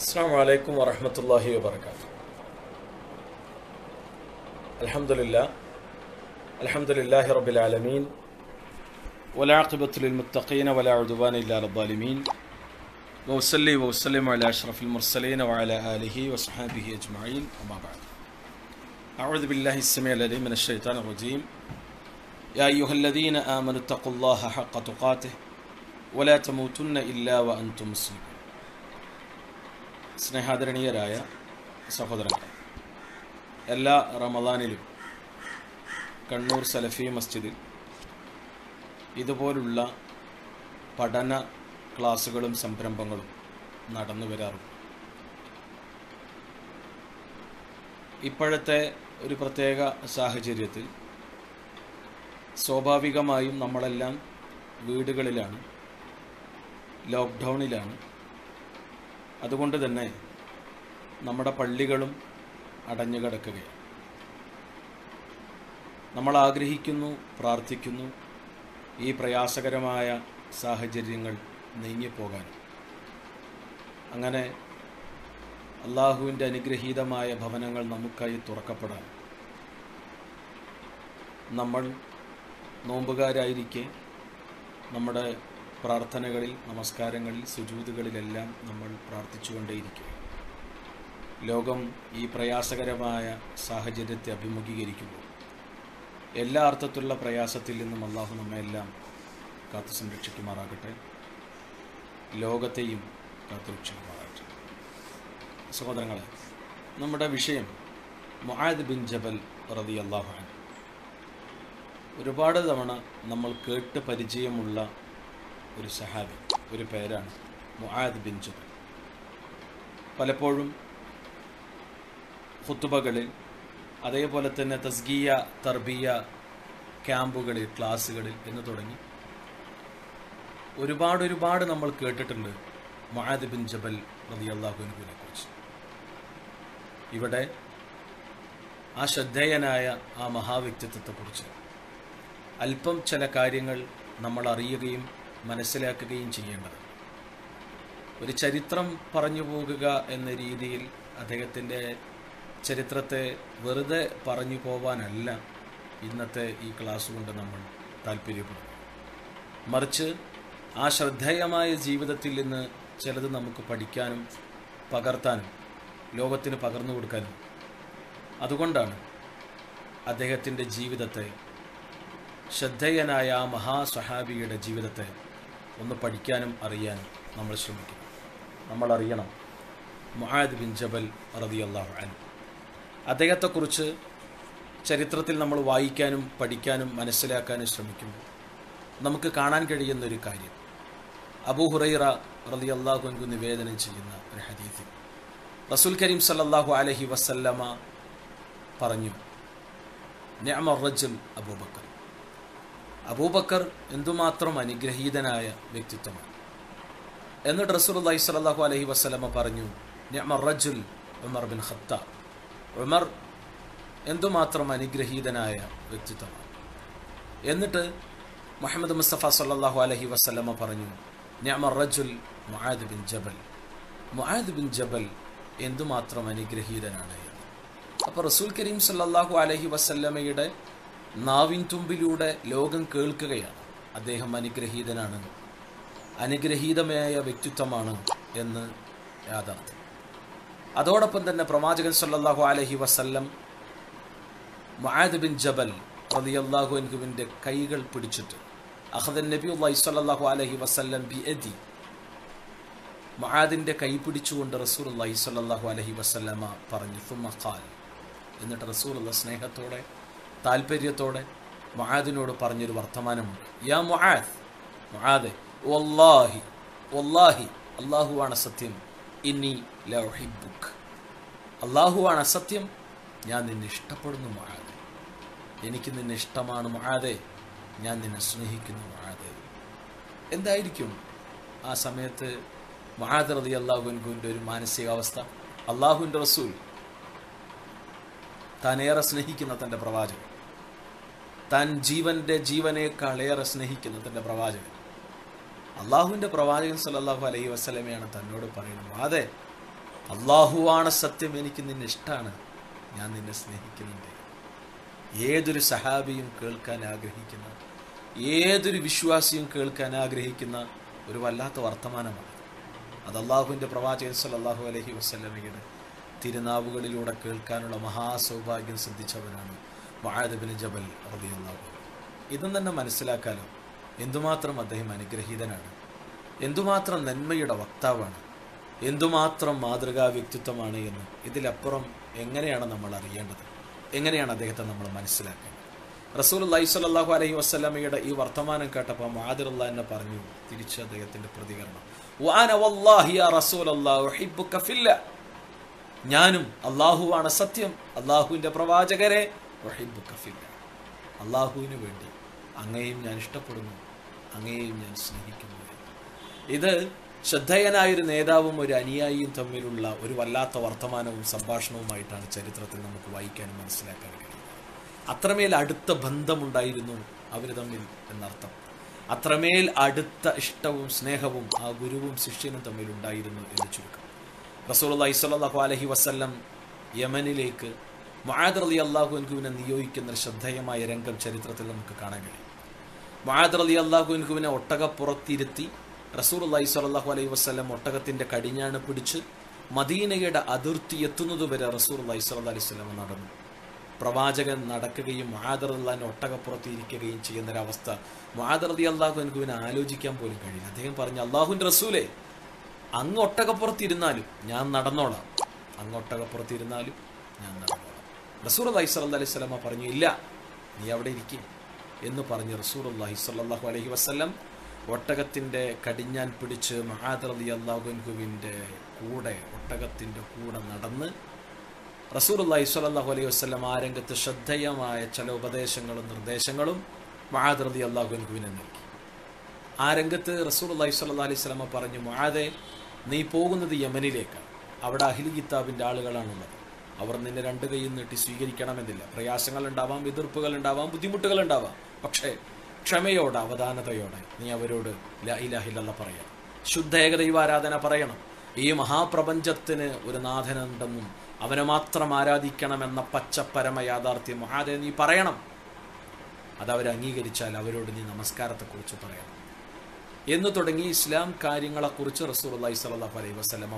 السلام عليكم ورحمة الله وبركاته الحمد لله الحمد لله رب العالمين والعاقبة للمتقين ولا عدوان إلا على الظالمين وأصلي وأسلم على أشرف المرسلين وعلى آله وصحبه أجمعين وما بعد أعوذ بالله السميع العليم من الشيطان الرجيم يا أيها الذين آمنوا اتقوا الله حق تقاته ولا تموتن إلا وأنتم مسلمون സ്നേഹാദരണീയരായ സഹോദരങ്ങൾ എല്ലാ റമദാനിലും കണ്ണൂർ സലഫി മസ്ജിദിൽ ഇതുപോലുള്ള പഠന ക്ലാസ്സുകളും സംരംഭങ്ങളും നടന്നു വരാറുണ്ട് ഇപ്പോഴത്തെ ഒരു പ്രത്യേക സാഹചര്യത്തിൽ സ്വാഭാവികമായും നമ്മളെല്ലാം വീടുകളിലാണ് ലോക്ക്ഡൗണിലാണ് അതുകൊണ്ട് തന്നെ നമ്മുടെ പള്ളികളും അടഞ്ഞു കിടക്കുകയാണ് നമ്മൾ ആഗ്രഹിക്കുന്നു പ്രാർത്ഥിക്കുന്നു ഈ പ്രയാസകരമായ സാഹചര്യങ്ങൾ നീങ്ങിപ്പോകാൻ അങ്ങനെ അള്ളാഹുവിൻ്റെ അനുഗ്രഹീതമായ ഭവനങ്ങൾ നമുക്കായി തുറക്കപ്പെടാൻ നമ്മൾ നോമ്പുകാരായിരിക്കെ നമ്മുടെ പ്രാർത്ഥനകളിൽ നമസ്കാരങ്ങളിൽ സുജൂതുകളിലെല്ലാം നമ്മൾ പ്രാർത്ഥിച്ചുകൊണ്ടേയിരിക്കും ലോകം ഈ പ്രയാസകരമായ സാഹചര്യത്തെ അഭിമുഖീകരിക്കുമ്പോൾ എല്ലാ അർത്ഥത്തിലുള്ള പ്രയാസത്തിൽ നിന്നും അള്ളാഹു നമ്മയെല്ലാം കാത്തു സംരക്ഷിക്കുമാറാകട്ടെ ലോകത്തെയും കാത്തുരക്ഷിക്കുമാറാകട്ടെ സഹോദരങ്ങളെ നമ്മുടെ വിഷയം മൊഹാദ് ബിൻ ജബൽ റതി അള്ളാഹുൻ ഒരുപാട് തവണ നമ്മൾ കേട്ട് പരിചയമുള്ള ഒരു സഹാബി ഒരു പേരാണ് മുആദ് ബിൻ ജബൽ പലപ്പോഴും ഫുത്തുബകളിൽ അതേപോലെ തന്നെ തസ്ഗിയ തർബിയ ക്യാമ്പുകളിൽ ക്ലാസ്സുകളിൽ എന്ന് തുടങ്ങി ഒരുപാട് ഒരുപാട് നമ്മൾ കേട്ടിട്ടുണ്ട് മുആദ് ബിൻ ജബൽ റതി അള്ളാഹുവിനെ കുറിച്ച് ഇവിടെ ആ ശ്രദ്ധേയനായ ആ മഹാവ്യക്തിത്വത്തെക്കുറിച്ച് അല്പം ചില കാര്യങ്ങൾ നമ്മൾ അറിയുകയും മനസ്സിലാക്കുകയും ചെയ്യേണ്ടത് ഒരു ചരിത്രം പറഞ്ഞു പോകുക എന്ന രീതിയിൽ അദ്ദേഹത്തിൻ്റെ ചരിത്രത്തെ വെറുതെ പറഞ്ഞു പോവാനല്ല ഇന്നത്തെ ഈ ക്ലാസ് കൊണ്ട് നമ്മൾ താല്പര്യപ്പെടുന്നു മറിച്ച് ആ ശ്രദ്ധേയമായ ജീവിതത്തിൽ നിന്ന് ചിലത് നമുക്ക് പഠിക്കാനും പകർത്താനും ലോകത്തിന് പകർന്നു കൊടുക്കാനും അതുകൊണ്ടാണ് അദ്ദേഹത്തിൻ്റെ ജീവിതത്തെ ശ്രദ്ധേയനായ ആ മഹാസഹാബിയുടെ ജീവിതത്തെ ഒന്ന് പഠിക്കാനും അറിയാനും നമ്മൾ ശ്രമിക്കണം നമ്മൾ അറിയണം മുഹാദ് ബിൻ ജബൽ റതി അള്ളാഹു അൻ അദ്ദേഹത്തെക്കുറിച്ച് ചരിത്രത്തിൽ നമ്മൾ വായിക്കാനും പഠിക്കാനും മനസ്സിലാക്കാനും ശ്രമിക്കുമ്പോൾ നമുക്ക് കാണാൻ കഴിയുന്ന ഒരു കാര്യം അബൂ ഹുറൈറ റതി അള്ളാഹു നിവേദനം ചെയ്യുന്ന ഒരു ഹദീത്തിൽ റസൂൽ കരീം സല്ലാഹു അലഹി വസല്ലമ പറഞ്ഞു ഞാമർ റജുൽ അബൂബക്കർ അബൂബക്കർ എന്തുമാത്രം അനുഗ്രഹീതനായ വ്യക്തിത്വമാണ് എന്നിട്ട് റസൂൽ അള്ളഹി സ്വല്ലല്ലാഹു അലൈഹി വസ്ലമ പറഞ്ഞു ഞമർ റജുൽ ഉമർ ബിൻ ഖത്ത ഉമർ എന്തുമാത്രം അനുഗ്രഹീതനായ വ്യക്തിത്വമാണ് എന്നിട്ട് മുഹമ്മദ് മുസ്തഫ സല്ലാഹു അലഹി വസ്ലമ പറഞ്ഞു ഞമർ റജുൽ Muadh bin Jabal Muadh bin Jabal എന്തുമാത്രം അനുഗ്രഹീതനാണ് എന്ന് അപ്പോൾ റസൂൽ കരീം സല്ലാഹു അലഹി വസല്ലമയുടെ നാവിൻ തുമ്പിലൂടെ ലോകം കേൾക്കുകയാണ് അദ്ദേഹം അനുഗ്രഹീതനാണ് അനുഗ്രഹീതമായ വ്യക്തിത്വമാണ് എന്ന് യാഥാർത്ഥ്യം അതോടൊപ്പം തന്നെ പ്രവാചകൻ സല്ലാഹു അലഹി വസല്ലം മഹാദ് ബിൻ ജബൽ റളിയല്ലാഹു അൻഹുവിൻ്റെ കൈകൾ പിടിച്ചിട്ട് അഹദൻ നബി അള്ളഹി സ്വല്ലല്ലാഹു അലഹി വസല്ലം ബി എദി മഹാദിൻ്റെ കൈ പിടിച്ചുകൊണ്ട് റസൂൽ അള്ളഹി സ്വല്ലല്ലാഹു അലഹി വസല്ലമ പറഞ്ഞു സുമ ഖാൽ എന്നിട്ട് റസൂൽ സ്നേഹത്തോടെ താല്പര്യത്തോടെ മൊഹാദിനോട് പറഞ്ഞൊരു വർത്തമാനമുണ്ട് യാ മൊഹാദ് മൊഹാദെ വല്ലാഹി വല്ലാഹി അള്ളാഹുവാണ് സത്യം ഇന്നി ലഹിബുക്ക് അള്ളാഹുവാണ് സത്യം ഞാൻ നിന്നെ ഇഷ്ടപ്പെടുന്നു മൊഹാദെ എനിക്ക് നിന്നെ ഇഷ്ടമാണ് മൊഹാദെ ഞാൻ നിന്നെ സ്നേഹിക്കുന്നു മൊഹാദെ എന്തായിരിക്കും ആ സമയത്ത് മൊഹാദ് റതി അള്ളാഹുവിൻ്റെ ഒരു മാനസികാവസ്ഥ അള്ളാഹുവിൻ്റെ റസൂൽ താനേറെ സ്നേഹിക്കുന്ന തൻ്റെ പ്രവാചകൻ താൻ ജീവന്റെ ജീവനേക്കാളേറെ സ്നേഹിക്കുന്ന തൻ്റെ പ്രവാചകൻ അള്ളാഹുവിൻ്റെ പ്രവാചകൻ സല്ലല്ലാഹു അലൈഹി വസ്ലമയാണ് തന്നോട് പറയുന്നത് അതെ അള്ളാഹുവാണ് സത്യം എനിക്ക് നിന്നെ ഇഷ്ടമാണ് ഞാൻ നിന്നെ സ്നേഹിക്കുന്നുണ്ട് ഏതൊരു സഹാബിയും കേൾക്കാൻ ആഗ്രഹിക്കുന്ന ഏതൊരു വിശ്വാസിയും കേൾക്കാൻ ആഗ്രഹിക്കുന്ന ഒരു വല്ലാത്ത വർത്തമാനമാണ് അത് അള്ളാഹുവിൻ്റെ പ്രവാചകൻ സല്ലല്ലാഹു അലൈഹി വസല്ലമയുടെ തിരുനാവുകളിലൂടെ കേൾക്കാനുള്ള മഹാസൗഭാഗ്യം സിദ്ധിച്ചവനാണ് മഹാദബിന് ജബൽ റളിയല്ലാഹു ഇതും തന്നെ മനസ്സിലാക്കാലോ എന്തുമാത്രം അദ്ദേഹം അനുഗ്രഹീതനാണ് എന്തുമാത്രം നന്മയുടെ വക്താവാണ് എന്തുമാത്രം മാതൃകാ വ്യക്തിത്വമാണ് എന്ന് ഇതിലപ്പുറം എങ്ങനെയാണ് നമ്മൾ അറിയേണ്ടത് എങ്ങനെയാണ് അദ്ദേഹത്തെ നമ്മൾ മനസ്സിലാക്കേണ്ടത് റസൂൽ അള്ളഹി സ്വല്ലല്ലാഹു അലൈഹി വസ്ലമയുടെ ഈ വർത്തമാനം കേട്ടപ്പോൾ മാതിറുള്ള എന്നെ പറഞ്ഞു തിരിച്ച് അദ്ദേഹത്തിന്റെ പ്രതികരണം "വഅന വല്ലാഹി യാ റസൂലല്ലാഹ് ഉഹിബ്ബുക ഫില്ല." ഞാനും അള്ളാഹുവാണ് സത്യം അള്ളാഹുവിന്റെ പ്രവാചകരെ ഉഹിബ്ബുക ഫില്ല. അള്ളാഹുവിന് വേണ്ടി അങ്ങയെയും ഞാൻ ഇഷ്ടപ്പെടുന്നു അങ്ങയെയും ഞാൻ സ്നേഹിക്കുന്നു ഇത് ശ്രദ്ധേയനായൊരു നേതാവും ഒരു അനുയായിയും തമ്മിലുള്ള ഒരു വല്ലാത്ത വർത്തമാനവും സംഭാഷണവുമായിട്ടാണ് ചരിത്രത്തിൽ നമുക്ക് വായിക്കാനും മനസ്സിലാക്കാൻ കഴിയുന്നത് അത്രമേൽ അടുത്ത ബന്ധമുണ്ടായിരുന്നു അവർ തമ്മിൽ എന്നർത്ഥം അത്രമേൽ അടുത്ത ഇഷ്ടവും സ്നേഹവും ആ ഗുരുവും ശിഷ്യനും തമ്മിൽ ഉണ്ടായിരുന്നു എന്ന് ചുരുക്കം റസൂൽ സ്വല്ലല്ലാഹു അലൈഹി വസല്ലം യമനിലേക്ക് മഹാദർ അലി അള്ളാഹുവിനെ നിയോഗിക്കുന്ന ഒരു ശ്രദ്ധേയമായ രംഗം ചരിത്രത്തിൽ നമുക്ക് കാണാൻ കഴിയും മഹാദർ അലി അള്ളാഹുവിനെ ഒട്ടകപ്പുറത്തിരുത്തി റസൂർ അള്ളഹി സ്വല്ലല്ലാഹു അലൈഹി വസ്ലം ഒട്ടകത്തിന്റെ കടിഞ്ഞാണ് പിടിച്ച് മദീനയുടെ അതിർത്തി എത്തുന്നതുവരെ റസൂർ അള്ളഹി സ്വല്ലാ അലൈഹി സ്വലം നടന്നു പ്രവാചകൻ നടക്കുകയും മഹാദർ അള്ളഹാൻ ഒട്ടകപ്പുറത്ത് ഇരിക്കുകയും ചെയ്യുന്ന ഒരവസ്ഥ മഹാദർ അലി അള്ളാഹു എനിക്കുവിനെ ആലോചിക്കാൻ പോലും കഴിയില്ല അദ്ദേഹം പറഞ്ഞു അള്ളാഹുവിന്റെ റസൂലേ അങ്ങ് ഒട്ടകപ്പുറത്തിരുന്നാലും ഞാൻ നടന്നോളാം അങ്ങ് ഒട്ടകപ്പുറത്തിരുന്നാലും ഞാൻ നടന്നോളാം റസൂർ അള്ളഹി സ്വല്ലാ അലൈഹി സ്വലമ പറഞ്ഞു ഇല്ല നീ അവിടെ ഇരിക്കും എന്ന് പറഞ്ഞ് റസൂർ അള്ളഹി സ്വല്ലല്ലാഹു അലൈഹി വസ്ലം ഒട്ടകത്തിൻ്റെ കടിഞ്ഞാൻ പിടിച്ച് മഹാദർ അലി അള്ളാഹുവിൻ്റെ കൂടെ ഒട്ടകത്തിൻ്റെ കൂടെ നടന്ന് റസൂർ അള്ളഹി സ്വല്ലല്ലാഹു അലൈഹി വസ്ലം ആ രംഗത്ത് ശ്രദ്ധേയമായ ചില ഉപദേശങ്ങളും നിർദ്ദേശങ്ങളും മഹാദർ അലി അള്ളാഹുവിനെ നൽകി ആ രംഗത്ത് റസൂർ അള്ളഹി സ്വല്ലാ അലൈഹി സ്വലമ പറഞ്ഞു മഹാദെ നീ പോകുന്നത് യമനിലേക്കാണ് അവിടെ അഹിലി കിതാബിൻ്റെ ആളുകളാണുള്ളത് അവർ നിന്നെ രണ്ട് കൈയും നീട്ടി സ്വീകരിക്കണമെന്നില്ല പ്രയാസങ്ങൾ ഉണ്ടാവാം എതിർപ്പുകൾ ഉണ്ടാവാം ബുദ്ധിമുട്ടുകൾ ഉണ്ടാവാം പക്ഷേ ക്ഷമയോടെ അവധാനതയോടെ നീ അവരോട് ലാ ഇലാഹില്ല പറയണം ശുദ്ധ ഏകദൈവാരാധന പറയണം ഈ മഹാപ്രപഞ്ചത്തിന് ഒരു നാഥനുണ്ടെന്നും അവനെ മാത്രം ആരാധിക്കണമെന്ന പച്ച പരമ യാഥാർത്ഥ്യം മഹാദേ നീ പറയണം അതവർ അംഗീകരിച്ചാൽ അവരോട് നീ നമസ്കാരത്തെക്കുറിച്ച് പറയണം എന്ന് തുടങ്ങി ഇസ്ലാം കാര്യങ്ങളെക്കുറിച്ച് റസൂർ അള്ളഹി സ്വല്ലല്ലാഹു അലൈഹി വസല്ലമ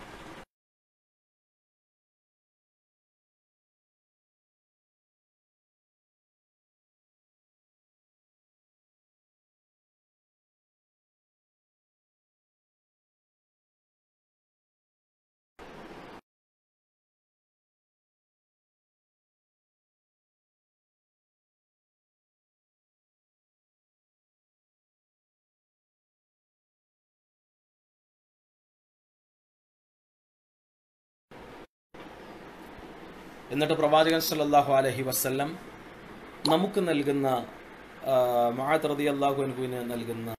എന്നിട്ട് പ്രവാചകൻ സല്ലല്ലാഹു അലൈഹി വസല്ലം നമുക്ക് നൽകുന്ന മഹാദ് റതി അള്ളാഹു അനുവിന് നൽകുന്ന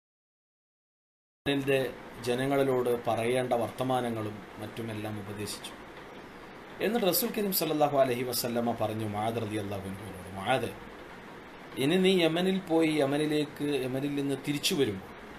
ന്റെ ജനങ്ങളിലോട് പറയേണ്ട വർത്തമാനങ്ങളും മറ്റുമെല്ലാം ഉപദേശിച്ചു എന്നിട്ട് റസൂൽ കരീം സല്ലല്ലാഹു അലൈഹി വസല്ലമ പറഞ്ഞു മഹാദ് റതി അള്ളാഹു അനുവിനോട് മഹാദ് ഇനി നീ യമനിൽ പോയി യമനിലേക്ക് യമനിൽ നിന്ന് തിരിച്ചു വരും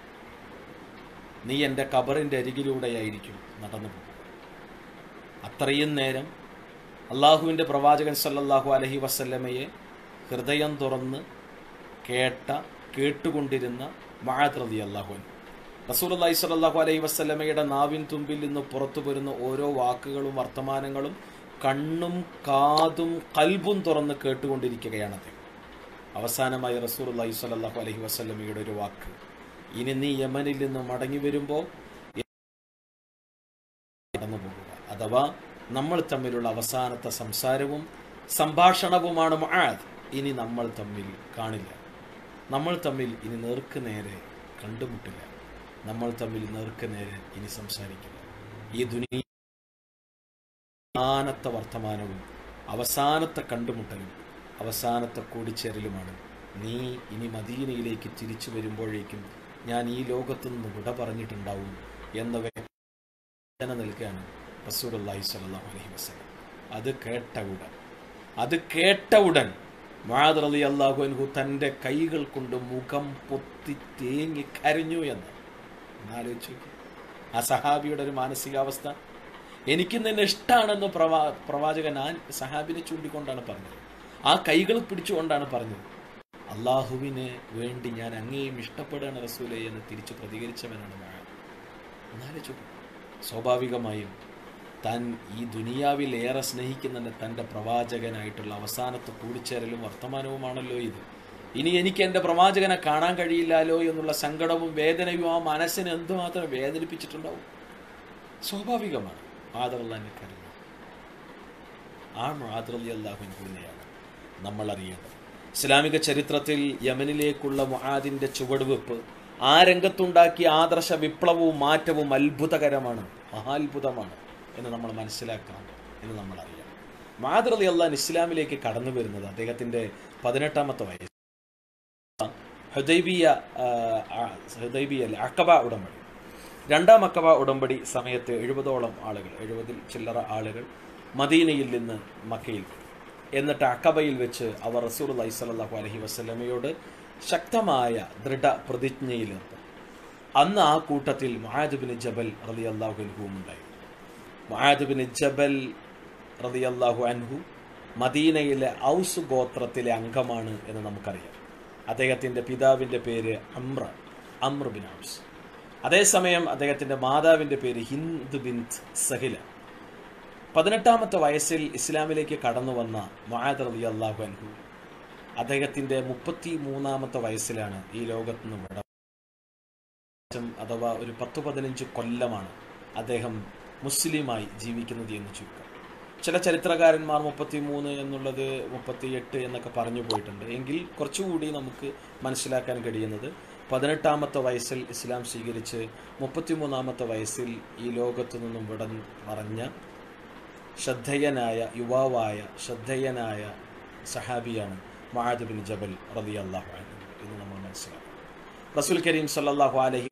നീ എൻ്റെ കബറിൻ്റെ അരികിലൂടെയായിരിക്കും നടന്നു പോകും അത്രയും നേരം അള്ളാഹുവിൻ്റെ പ്രവാചകൻ സല്ലല്ലാഹു അലഹി വസല്ലമയെ ഹൃദയം തുറന്ന് കേട്ട കേട്ടുകൊണ്ടിരുന്ന മഹാദ് റതി അള്ളാഹുൻ റസൂൽ അള്ളഹി സ്വല്ലല്ലാഹു അലൈഹി വസല്ലമയുടെ നാവിൻ തുമ്പിൽ നിന്ന് പുറത്തു വരുന്ന ഓരോ വാക്കുകളും വർത്തമാനങ്ങളും കണ്ണും കാതും കൽബും തുറന്ന് കേട്ടുകൊണ്ടിരിക്കുകയാണ് അദ്ദേഹം അവസാനമായി റസൂൽ അള്ളഹി സ്വല്ലല്ലാഹു അലൈഹി വസല്ലമയുടെ ഒരു വാക്ക് ഇനി നീ യമനിൽ നിന്ന് മടങ്ങി വരുമ്പോൾ കടന്നു പോകുക അഥവാ നമ്മൾ തമ്മിലുള്ള അവസാനത്തെ സംസാരവും സംഭാഷണവുമാണ് മഹാദ് ഇനി നമ്മൾ തമ്മിൽ കാണില്ല നമ്മൾ തമ്മിൽ ഇനി നേർക്ക് നേരെ കണ്ടുമുട്ടില്ല നമ്മൾ തമ്മിൽ നേർക്ക് നേരെ ഇനി സംസാരിക്കില്ല ഈ ദുനിയ അവസാനത്തെ വർത്തമാനവും അവസാനത്തെ കണ്ടുമുട്ടലും അവസാനത്തെ കൂടിച്ചേരലുമാണ് നീ ഇനി മദീനയിലേക്ക് തിരിച്ചു വരുമ്പോഴേക്കും ഞാൻ ഈ ലോകത്തു നിന്ന് വിട പറഞ്ഞിട്ടുണ്ടാവും എന്ന വേദന നൽകാൻ റസൂലി സ്വല്ലല്ലാഹു അലൈഹി വസല്ലം അത് കേട്ട ഉടൻ അത് കേട്ട ഉടൻ മാതൃ അലി അള്ളാഹു അൻഹു തൻ്റെ കൈകൾ കൊണ്ട് മുഖം പൊത്തി തേങ്ങി കരഞ്ഞു എന്ന് എന്നാലോചിച്ചു ആ സഹാബിയുടെ ഒരു മാനസികാവസ്ഥ എനിക്ക് നിന്നെ ഇഷ്ടമാണെന്ന് പ്രവാ പ്രവാചകൻ ആ സഹാബിനെ ചൂണ്ടിക്കൊണ്ടാണ് പറഞ്ഞത് ആ കൈകൾ പിടിച്ചുകൊണ്ടാണ് പറഞ്ഞത് അള്ളാഹുവിന് വേണ്ടി ഞാൻ അങ്ങേയും ഇഷ്ടപ്പെടുകയാണ് റസൂലെ എന്ന് തിരിച്ചു പ്രതികരിച്ചവനാണ് മഴ എന്നാലോചിച്ചു സ്വാഭാവികമായും താൻ ഈ ദുനിയാവിൽ ഏറെ സ്നേഹിക്കുന്ന തൻ്റെ പ്രവാചകനായിട്ടുള്ള അവസാനത്തെ കൂടിച്ചേരലും വർത്തമാനവുമാണല്ലോ ഇത് ഇനി എനിക്ക് എൻ്റെ പ്രവാചകനെ കാണാൻ കഴിയില്ലല്ലോ എന്നുള്ള സങ്കടവും വേദനയും ആ മനസ്സിനെ എന്തുമാത്രം വേദനിപ്പിച്ചിട്ടുണ്ടാവും സ്വാഭാവികമാണ് ആദറല്ലാനെ കരുതുന്നു ആ ആദറലി അള്ളാഹുവിനെയാണ് നമ്മൾ അറിയേണ്ടത് ഇസ്ലാമിക ചരിത്രത്തിൽ യമനിലേക്കുള്ള മുഹാദിന്റെ ചുവടുവെപ്പ് ആ രംഗത്തുണ്ടാക്കിയ ആദർശ വിപ്ലവവും മാറ്റവും അത്ഭുതകരമാണ് മഹാത്ഭുതമാണ് എന്ന് നമ്മൾ മനസ്സിലാക്കാം എന്ന് നമ്മൾ അറിയാം മാതൃതി അള്ളാൻ ഇസ്ലാമിലേക്ക് കടന്നു വരുന്നത് അദ്ദേഹത്തിന്റെ പതിനെട്ടാമത്തെ വയസ്സ് ഹുദൈബിയ ഹുദൈബിയ അക്കബ ഉടമ്പടി രണ്ടാം അക്കബ ഉടമ്പടി സമയത്ത് എഴുപതോളം ആളുകൾ എഴുപതിൽ ചില്ലറ ആളുകൾ മദീനയിൽ നിന്ന് മക്കയിൽ എന്നിട്ട് അക്കബയിൽ വെച്ച് അവർ റസൂർ അലൈഹി സ്വല്ലല്ലാഹു അലൈഹി വസല്ലമയോട് ശക്തമായ ദൃഢ പ്രതിജ്ഞയിലേർപ്പെട്ടു അന്ന് ആ കൂട്ടത്തിൽ മഹാദുബിന് ജബൽ റലി അള്ളാഹു അൻഹുവും ഉണ്ടായി മഹാദുബിന് ജബൽ റലി അള്ളാഹു അൻഹു മദീനയിലെ ഔസ് ഗോത്രത്തിലെ അംഗമാണ് എന്ന് നമുക്കറിയാം അദ്ദേഹത്തിൻ്റെ പിതാവിൻ്റെ പേര് അമ്ര അമ്ര ബിൻ ഔസ് അതേസമയം അദ്ദേഹത്തിൻ്റെ മാതാവിൻ്റെ പേര് ഹിന്ദ് ബിൻ സഹില പതിനെട്ടാമത്തെ വയസ്സിൽ ഇസ്ലാമിലേക്ക് കടന്നു വന്ന മൊഹാദ് അലി അള്ളാഹു അൻഹു അദ്ദേഹത്തിൻ്റെ മുപ്പത്തി മൂന്നാമത്തെ വയസ്സിലാണ് ഈ ലോകത്ത് നിന്ന് വിട അഥവാ ഒരു പത്ത് പതിനഞ്ച് കൊല്ലമാണ് അദ്ദേഹം മുസ്ലിമായി ജീവിക്കുന്നത് എന്ന് ചുരുക്കം ചില ചരിത്രകാരന്മാർ മുപ്പത്തി മൂന്ന് എന്നുള്ളത് മുപ്പത്തി എട്ട് എന്നൊക്കെ പറഞ്ഞു പോയിട്ടുണ്ട് എങ്കിൽ കുറച്ചുകൂടി നമുക്ക് മനസ്സിലാക്കാൻ കഴിയുന്നത് പതിനെട്ടാമത്തെ വയസ്സിൽ ഇസ്ലാം സ്വീകരിച്ച് മുപ്പത്തിമൂന്നാമത്തെ വയസ്സിൽ ഈ ലോകത്തു നിന്നും വിട പറഞ്ഞ ശ്രദ്ധേയനായ യുവാവായ ശ്രദ്ധേയനായ സഹാബിയാണ് മഹാദ് ബിൻ ജബൽ റതി അള്ളാഹു എന്ന് നമ്മൾ മനസ്സിലാക്കും റസൂൽ കരീം സല്ലാഹു അലഹി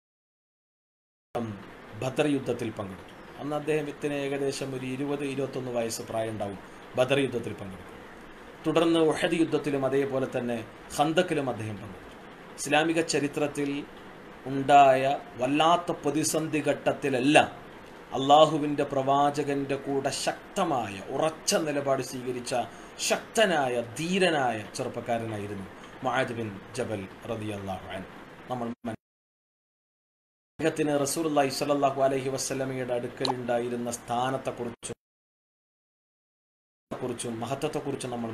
ബദർ യുദ്ധത്തിൽ പങ്കെടുത്തു അന്ന് അദ്ദേഹത്തിന് ഏകദേശം ഒരു ഇരുപത് ഇരുപത്തൊന്ന് വയസ്സ് പ്രായം ഉണ്ടാവും ബദർ യുദ്ധത്തിൽ പങ്കെടുത്തു തുടർന്ന് ഉഹദ് യുദ്ധത്തിലും അതേപോലെ തന്നെ ഖന്തക്കിലും അദ്ദേഹം പങ്കെടുത്തു ഇസ്ലാമിക ചരിത്രത്തിൽ ഉണ്ടായ വല്ലാത്ത പ്രതിസന്ധി ഘട്ടത്തിലെല്ലാം അള്ളാഹുവിൻ്റെ പ്രവാചകന്റെ കൂടെ ശക്തമായ ഉറച്ച നിലപാട് സ്വീകരിച്ച ശക്തനായ ധീരനായ ചെറുപ്പക്കാരനായിരുന്നു മഹാദ് ബിൻ ജബൽ റതി അള്ളാഹു നമ്മൾ അദ്ദേഹത്തിന് റസൂർ അള്ളാഹി സ്വലല്ലാഹു അലഹി വസ്ലമയുടെ അടുക്കൽ ഉണ്ടായിരുന്ന സ്ഥാനത്തെക്കുറിച്ചും കുറിച്ചും മഹത്വത്തെക്കുറിച്ചും നമ്മൾ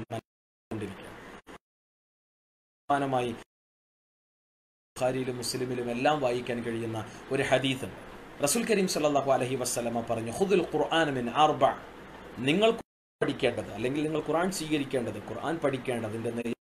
കൊണ്ടിരിക്കുകയാണ് ബുഖാരിയിലും മുസ്ലിമിലും എല്ലാം വായിക്കാൻ കഴിയുന്ന ഒരു ഹദീത്ത് റസൂൽ കരീം സല്ലാഹു അലഹി വസ്ലമ പറഞ്ഞു ഹുദുൽ ഖുർആൻ മിൻ ആർബ നിങ്ങൾ പഠിക്കേണ്ടത് അല്ലെങ്കിൽ നിങ്ങൾ ഖുർആൻ സ്വീകരിക്കേണ്ടത് ഖുർആൻ പഠിക്കേണ്ടതിൻ്റെ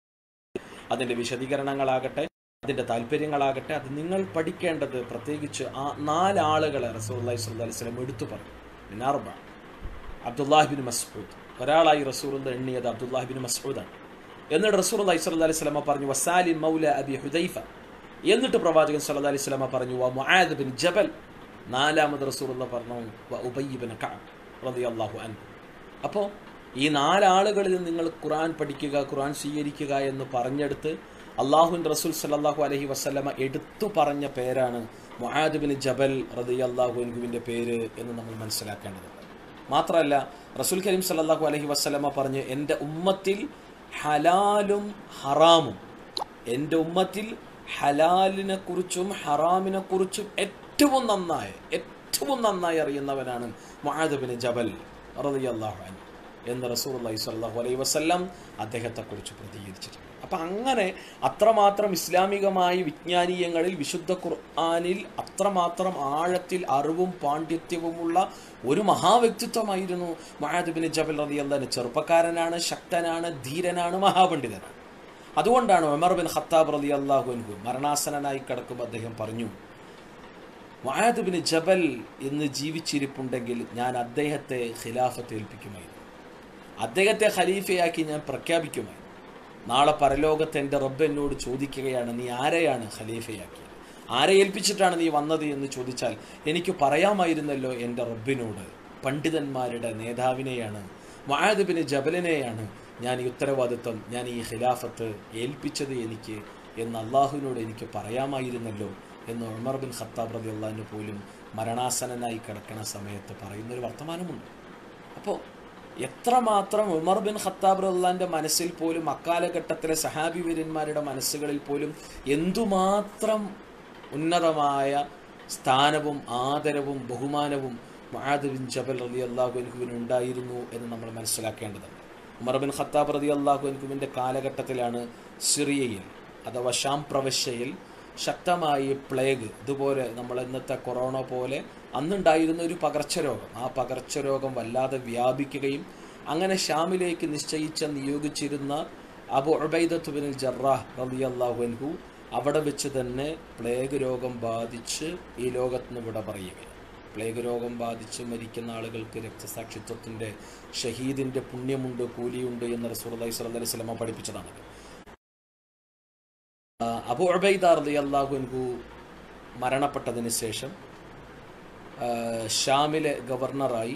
അതിൻ്റെ വിശദീകരണങ്ങളാകട്ടെ അതിൻ്റെ താല്പര്യങ്ങളാകട്ടെ അത് നിങ്ങൾ പഠിക്കേണ്ടത് പ്രത്യേകിച്ച് ആ നാലാളുകളെ റസൂൽ അള്ളഹി സ്വല്ലാ വസ്ലം എടുത്തു പറഞ്ഞു മിനാർബ അബ്ദുല്ലാഹിബിൻ മസ്ഊദ് ഒരാളായി റസൂൽ എണ്ണിയത് അബ്ദുല്ലാഹിബിൻ മസ്ഊദാണ് എന്നിട്ട് റസൂൽ അള്ളഹി സ്വല്ലാ അലൈഹി സ്വലമ പറഞ്ഞു വസാലിൻ മൗല അബി ഹുദൈഫ എന്നിട്ട് പ്രവാചകൻ സല്ലല്ലാഹു അലൈഹി സ്വലമ പറഞ്ഞു വ മുആദ് ബിൻ ജബൽ നാലാമത് റസൂലുള്ള പറഞ്ഞു വ ഉബയ്യ് ബിൻ കഅബ് റളിയല്ലാഹു അൻഹു അപ്പോൾ ഈ നാലാളുകളിൽ നിങ്ങൾ ഖുർആൻ പഠിക്കുക ഖുർആൻ സ്വീകരിക്കുക എന്ന് പറഞ്ഞെടുത്ത് അള്ളാഹുവിൻ്റെ റസൂൽ സല്ലാഹു അലഹി വസ്ലമ എടുത്തു പറഞ്ഞ പേരാണ് മുഹാദ് ബിൻ ജബൽ റതി അള്ളാഹുവിൻ്റെ പേര് എന്ന് നമ്മൾ മനസ്സിലാക്കേണ്ടതുണ്ട് മാത്രമല്ല റസൂൽ കരീം സല്ലാഹു അലഹി വസ്ലമ പറഞ്ഞ് എൻ്റെ ഉമ്മത്തിൽ ഹലാലും ഹറാമും എൻ്റെ ഉമ്മത്തിൽ ഹലാലിനെ കുറിച്ചും ഹറാമിനെ കുറിച്ചും ഏറ്റവും നന്നായി ഏറ്റവും നന്നായി അറിയുന്നവനാണ് മുഹാദ് ബിൻ ജബൽ റതി അള്ളാഹു അൻ എന്ന് റസൂൽ അള്ളഹി സ്വല്ലാഹു അലൈഹി വസ്ല്ലാം അദ്ദേഹത്തെക്കുറിച്ച് പ്രതികരിച്ചിട്ടുണ്ട് അപ്പം അങ്ങനെ അത്രമാത്രം ഇസ്ലാമികമായി വിജ്ഞാനീയങ്ങളിൽ വിശുദ്ധ ഖുർആാനിൽ അത്രമാത്രം ആഴത്തിൽ അറിവും പാണ്ഡിത്യവുമുള്ള ഒരു മഹാവ്യക്തിത്വമായിരുന്നു മഹാദുബിന് ജബൽ റതി അള്ളഹാന് ചെറുപ്പക്കാരനാണ് ശക്തനാണ് ധീരനാണ് മഹാപണ്ഡിതനാണ് അതുകൊണ്ടാണ് ഉമർ ബിൻ ഖത്താബ് റതി അള്ളാഹുൻഹു മരണാസനായി കിടക്കുമ്പോൾ അദ്ദേഹം പറഞ്ഞു മഹാദുബിന് ജബൽ എന്ന് ജീവിച്ചിരിപ്പുണ്ടെങ്കിൽ ഞാൻ അദ്ദേഹത്തെ ഖിലാഫത്ത് ഏൽപ്പിക്കുമായിരുന്നു അദ്ദേഹത്തെ ഖലീഫയാക്കി ഞാൻ പ്രഖ്യാപിക്കുമായിരുന്നു നാളെ പരലോകത്ത് എൻ്റെ റബ്ബ് എന്നോട് ചോദിക്കുകയാണ് നീ ആരെയാണ് ഖലീഫയാക്കിയത് ആരെ ഏൽപ്പിച്ചിട്ടാണ് നീ വന്നത് എന്ന് ചോദിച്ചാൽ എനിക്ക് പറയാമായിരുന്നല്ലോ എൻ്റെ റബ്ബിനോട് പണ്ഡിതന്മാരുടെ നേതാവിനെയാണ് മഹാദബിന് ജബലിനെയാണ് ഞാൻ ഈ ഉത്തരവാദിത്വം ഞാൻ ഈ ഖിലാഫത്ത് ഏൽപ്പിച്ചത് എനിക്ക് എന്ന് അള്ളാഹുവിനോട് എനിക്ക് പറയാമായിരുന്നല്ലോ എന്ന് ഉമർ ബിൻ ഖത്താബ് റതി അള്ളാഹിന് പോലും മരണാസനനായി കിടക്കുന്ന സമയത്ത് പറയുന്നൊരു വർത്തമാനമുണ്ട് അപ്പോൾ എത്രമാത്രം ഉമർ ബിൻ ഖത്താബ് റല്ലാന്റെ മനസ്സിൽ പോലും അക്കാലഘട്ടത്തിലെ സഹാബി വീരന്മാരുടെ മനസ്സുകളിൽ പോലും എന്തുമാത്രം ഉന്നതമായ സ്ഥാനവും ആദരവും ബഹുമാനവും മഹാദ് ബിൻ ജബൽ റലി അള്ളാഹുവിന് ഉണ്ടായിരുന്നു എന്ന് നമ്മൾ മനസ്സിലാക്കേണ്ടതുണ്ട് ഉമർ ബിൻ ഖത്താബ് റതി അള്ളാഹുവിൻ്റെ കാലഘട്ടത്തിലാണ് സിറിയയിൽ അഥവാ ഷാം പ്രവശ്യയിൽ ശക്തമായി പ്ലേഗ് ഇതുപോലെ നമ്മൾ ഇന്നത്തെ കൊറോണ പോലെ അന്നുണ്ടായിരുന്ന ഒരു പകർച്ചരോഗം ആ പകർച്ചരോഗം വല്ലാതെ വ്യാപിക്കുകയും അങ്ങനെ ഷാമിലേക്ക് നിശ്ചയിച്ച നിയോഗിച്ചിരുന്ന അബു ഉബൈദത്ത് ബിൻ ജറാഹ് റലി അള്ളാഹുൻഹു അവിടെ വെച്ച് തന്നെ പ്ലേഗ് രോഗം ബാധിച്ച് ഈ ലോകത്തിന് വിട പറയുകയാണ് പ്ലേഗ് രോഗം ബാധിച്ച് മരിക്കുന്ന ആളുകൾക്ക് രക്തസാക്ഷിത്വത്തിൻ്റെ ഷഹീദിൻ്റെ പുണ്യമുണ്ട് കൂലിയുണ്ട് എന്ന് റസൂൽ അലൈഹി സ്വലം അലൈഹി സ്വലമ പഠിപ്പിച്ചതാണ് അബു ഉബൈദ റലി അള്ളാഹുൻഹു മരണപ്പെട്ടതിന് ശേഷം ഷാമിലെ ഗവർണറായി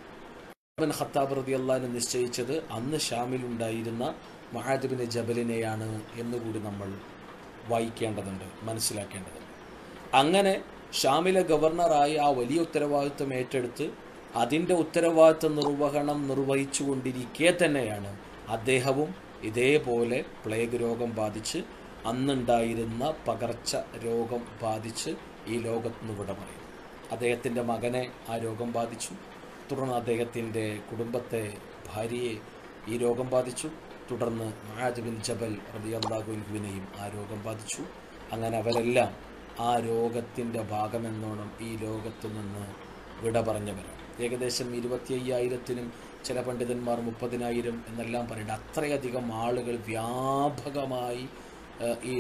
ബിൻ ഖത്താബ് റതി അള്ളഹാനെ നിശ്ചയിച്ചത് അന്ന് ഷാമിലുണ്ടായിരുന്ന മഹാദിബിന് ജബലിനെയാണ് എന്നുകൂടി നമ്മൾ വായിക്കേണ്ടതുണ്ട് മനസ്സിലാക്കേണ്ടതുണ്ട് അങ്ങനെ ഷാമിലെ ഗവർണറായി ആ വലിയ ഉത്തരവാദിത്വം ഏറ്റെടുത്ത് അതിൻ്റെ ഉത്തരവാദിത്വ നിർവഹണം നിർവഹിച്ചു കൊണ്ടിരിക്കെ തന്നെയാണ് അദ്ദേഹവും ഇതേപോലെ പ്ലേഗ് രോഗം ബാധിച്ച് അന്നുണ്ടായിരുന്ന പകർച്ച രോഗം ബാധിച്ച് ഈ ലോകത്തുനിന്ന് വിട പറയും അദ്ദേഹത്തിൻ്റെ മകനെ ആ രോഗം ബാധിച്ചു തുടർന്ന് അദ്ദേഹത്തിൻ്റെ കുടുംബത്തെ ഭാര്യയെ ഈ രോഗം ബാധിച്ചു തുടർന്ന് മഹാജ് ബിൻ ജബൽ റബി അള്ളാഹുവിനെയും ആ രോഗം ബാധിച്ചു അങ്ങനെ അവരെല്ലാം ആ രോഗത്തിൻ്റെ ഭാഗമെന്നോണം ഈ ലോകത്തു നിന്ന് വിട പറഞ്ഞവരാണ് ഏകദേശം ഇരുപത്തി അയ്യായിരത്തിനും ചില പണ്ഡിതന്മാർ മുപ്പതിനായിരം എന്നെല്ലാം പറയുന്നത് അത്രയധികം ആളുകൾ വ്യാപകമായി ഈ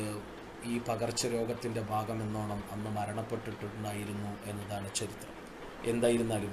ഈ പകർച്ചരോഗത്തിൻ്റെ ഭാഗമെന്നോണം അന്ന് മരണപ്പെട്ടിട്ടുണ്ടായിരുന്നു എന്നതാണ് ചരിത്രം എന്തായിരുന്നാലും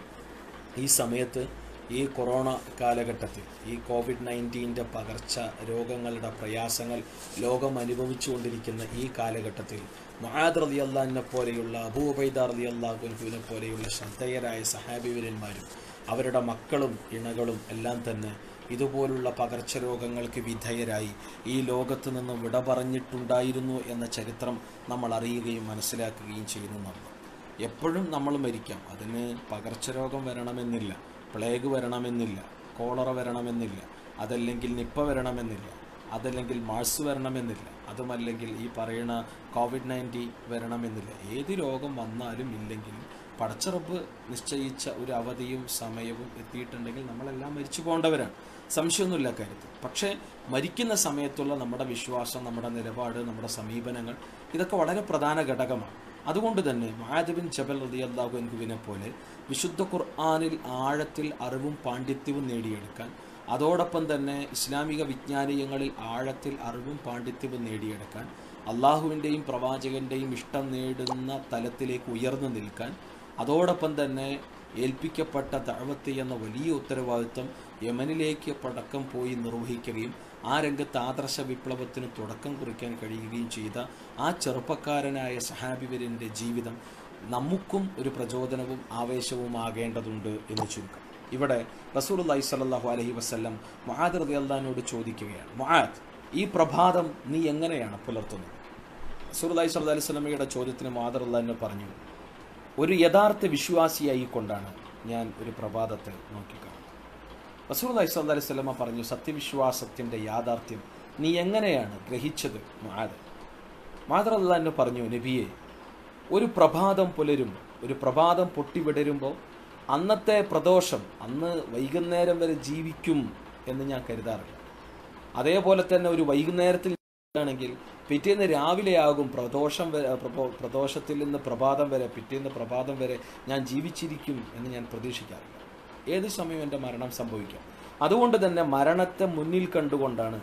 ഈ സമയത്ത് ഈ കൊറോണ കാലഘട്ടത്തിൽ ഈ കോവിഡ് നയൻറ്റീൻ്റെ പകർച്ച രോഗങ്ങളുടെ പ്രയാസങ്ങൾ ലോകം അനുഭവിച്ചുകൊണ്ടിരിക്കുന്ന ഈ കാലഘട്ടത്തിൽ മഹാദ് റലി അള്ളാഹിനെ പോലെയുള്ള അബൂബൈദ റലി അള്ളാഹുവിനെ പോലെയുള്ള ശ്രദ്ധേയരായ സഹാബിവരന്മാരും അവരുടെ മക്കളും ഇണകളും എല്ലാം തന്നെ ഇതുപോലുള്ള പകർച്ചരോഗങ്ങൾക്ക് വിധേയരായി ഈ ലോകത്ത് നിന്ന് വിട പറഞ്ഞിട്ടുണ്ടായിരുന്നു എന്ന ചരിത്രം നമ്മൾ അറിയുകയും മനസ്സിലാക്കുകയും ചെയ്യുന്നതാണ് എപ്പോഴും നമ്മൾ മരിക്കാം അതിന് പകർച്ചരോഗം വരണമെന്നില്ല പ്ലേഗ് വരണമെന്നില്ല കോളറ വരണമെന്നില്ല അതല്ലെങ്കിൽ നിപ്പ വരണമെന്നില്ല അതല്ലെങ്കിൽ മാഴ്സ് വരണമെന്നില്ല അതുമല്ലെങ്കിൽ ഈ പറയുന്ന കോവിഡ് നയൻറ്റീൻ വരണമെന്നില്ല ഏത് രോഗം വന്നാലും ഇല്ലെങ്കിലും പടച്ചറപ്പ് നിശ്ചയിച്ച ഒരു അവധിയും സമയവും എത്തിയിട്ടുണ്ടെങ്കിൽ നമ്മളെല്ലാം മരിച്ചു പോകേണ്ടവരാണ് സംശയമൊന്നുമില്ല കാര്യത്തിൽ പക്ഷേ മരിക്കുന്ന സമയത്തുള്ള നമ്മുടെ വിശ്വാസം നമ്മുടെ നിലപാട് നമ്മുടെ സമീപനങ്ങൾ ഇതൊക്കെ വളരെ പ്രധാന ഘടകമാണ് അതുകൊണ്ട് തന്നെ മഹാദബിൻ ജബൽ റതി അള്ളാഹുവിനെ പോലെ വിശുദ്ധ ഖുർആാനിൽ ആഴത്തിൽ അറിവും പാണ്ഡിത്യവും നേടിയെടുക്കാൻ അതോടൊപ്പം തന്നെ ഇസ്ലാമിക വിജ്ഞാനീയങ്ങളിൽ ആഴത്തിൽ അറിവും പാണ്ഡിത്യവും നേടിയെടുക്കാൻ അള്ളാഹുവിൻ്റെയും പ്രവാചകൻ്റെയും ഇഷ്ടം നേടുന്ന തലത്തിലേക്ക് ഉയർന്നു നിൽക്കാൻ അതോടൊപ്പം തന്നെ ഏൽപ്പിക്കപ്പെട്ട ദഴവത്ത് എന്ന വലിയ ഉത്തരവാദിത്വം യമനിലേക്ക് പടക്കം പോയി നിർവഹിക്കുകയും ആ രംഗത്ത് ആദർശ വിപ്ലവത്തിന് തുടക്കം കുറിക്കാൻ കഴിയുകയും ചെയ്ത ആ ചെറുപ്പക്കാരനായ സഹാബിവരിൻ്റെ ജീവിതം നമുക്കും ഒരു പ്രചോദനവും ആവേശവും ആകേണ്ടതുണ്ട് എന്ന് ചുരുക്കം ഇവിടെ റസൂൽ അള്ളഹി സ്വല്ലല്ലാഹു അലൈഹി വസല്ലം മഹാദ് റതി അള്ളഹാനോട് ചോദിക്കുകയാണ് മഹാദ് ഈ പ്രഭാതം നീ എങ്ങനെയാണ് പുലർത്തുന്നത് റസൂൽ അള്ളഹി സ്വല്ലി അലൈഹി സ്വലമയുടെ ചോദ്യത്തിന് മാദർ അള്ളഹാനെ പറഞ്ഞു ഒരു യഥാർത്ഥ വിശ്വാസിയായി കൊണ്ടാണ് ഞാൻ ഒരു പ്രഭാതത്തെ നോക്കിക്കാണുന്നത് റസൂൽ അലൈഹി സ്വല്ലി അലൈഹി സ്വലമ പറഞ്ഞു സത്യവിശ്വാസത്തിൻ്റെ യാഥാർത്ഥ്യം നീ എങ്ങനെയാണ് ഗ്രഹിച്ചത് മാദർ മാദർ അള്ളഹാനെ പറഞ്ഞു നബിയെ ഒരു പ്രഭാതം പുലരുമ്പോൾ ഒരു പ്രഭാതം പൊട്ടിവിടരുമ്പോൾ അന്നത്തെ പ്രദോഷം അന്ന് വൈകുന്നേരം വരെ ജീവിക്കും എന്ന് ഞാൻ കരുതാറില്ല അതേപോലെ തന്നെ ഒരു വൈകുന്നേരത്തിൽ ആണെങ്കിൽ പിറ്റേന്ന് രാവിലെയാകും പ്രദോഷം വരെ പ്രദോഷത്തിൽ നിന്ന് പ്രഭാതം വരെ പിറ്റേന്ന് പ്രഭാതം വരെ ഞാൻ ജീവിച്ചിരിക്കും എന്ന് ഞാൻ പ്രതീക്ഷിക്കാറില്ല ഏത് സമയം എൻ്റെ മരണം സംഭവിക്കാം അതുകൊണ്ട് തന്നെ മരണത്തെ മുന്നിൽ കണ്ടുകൊണ്ടാണ്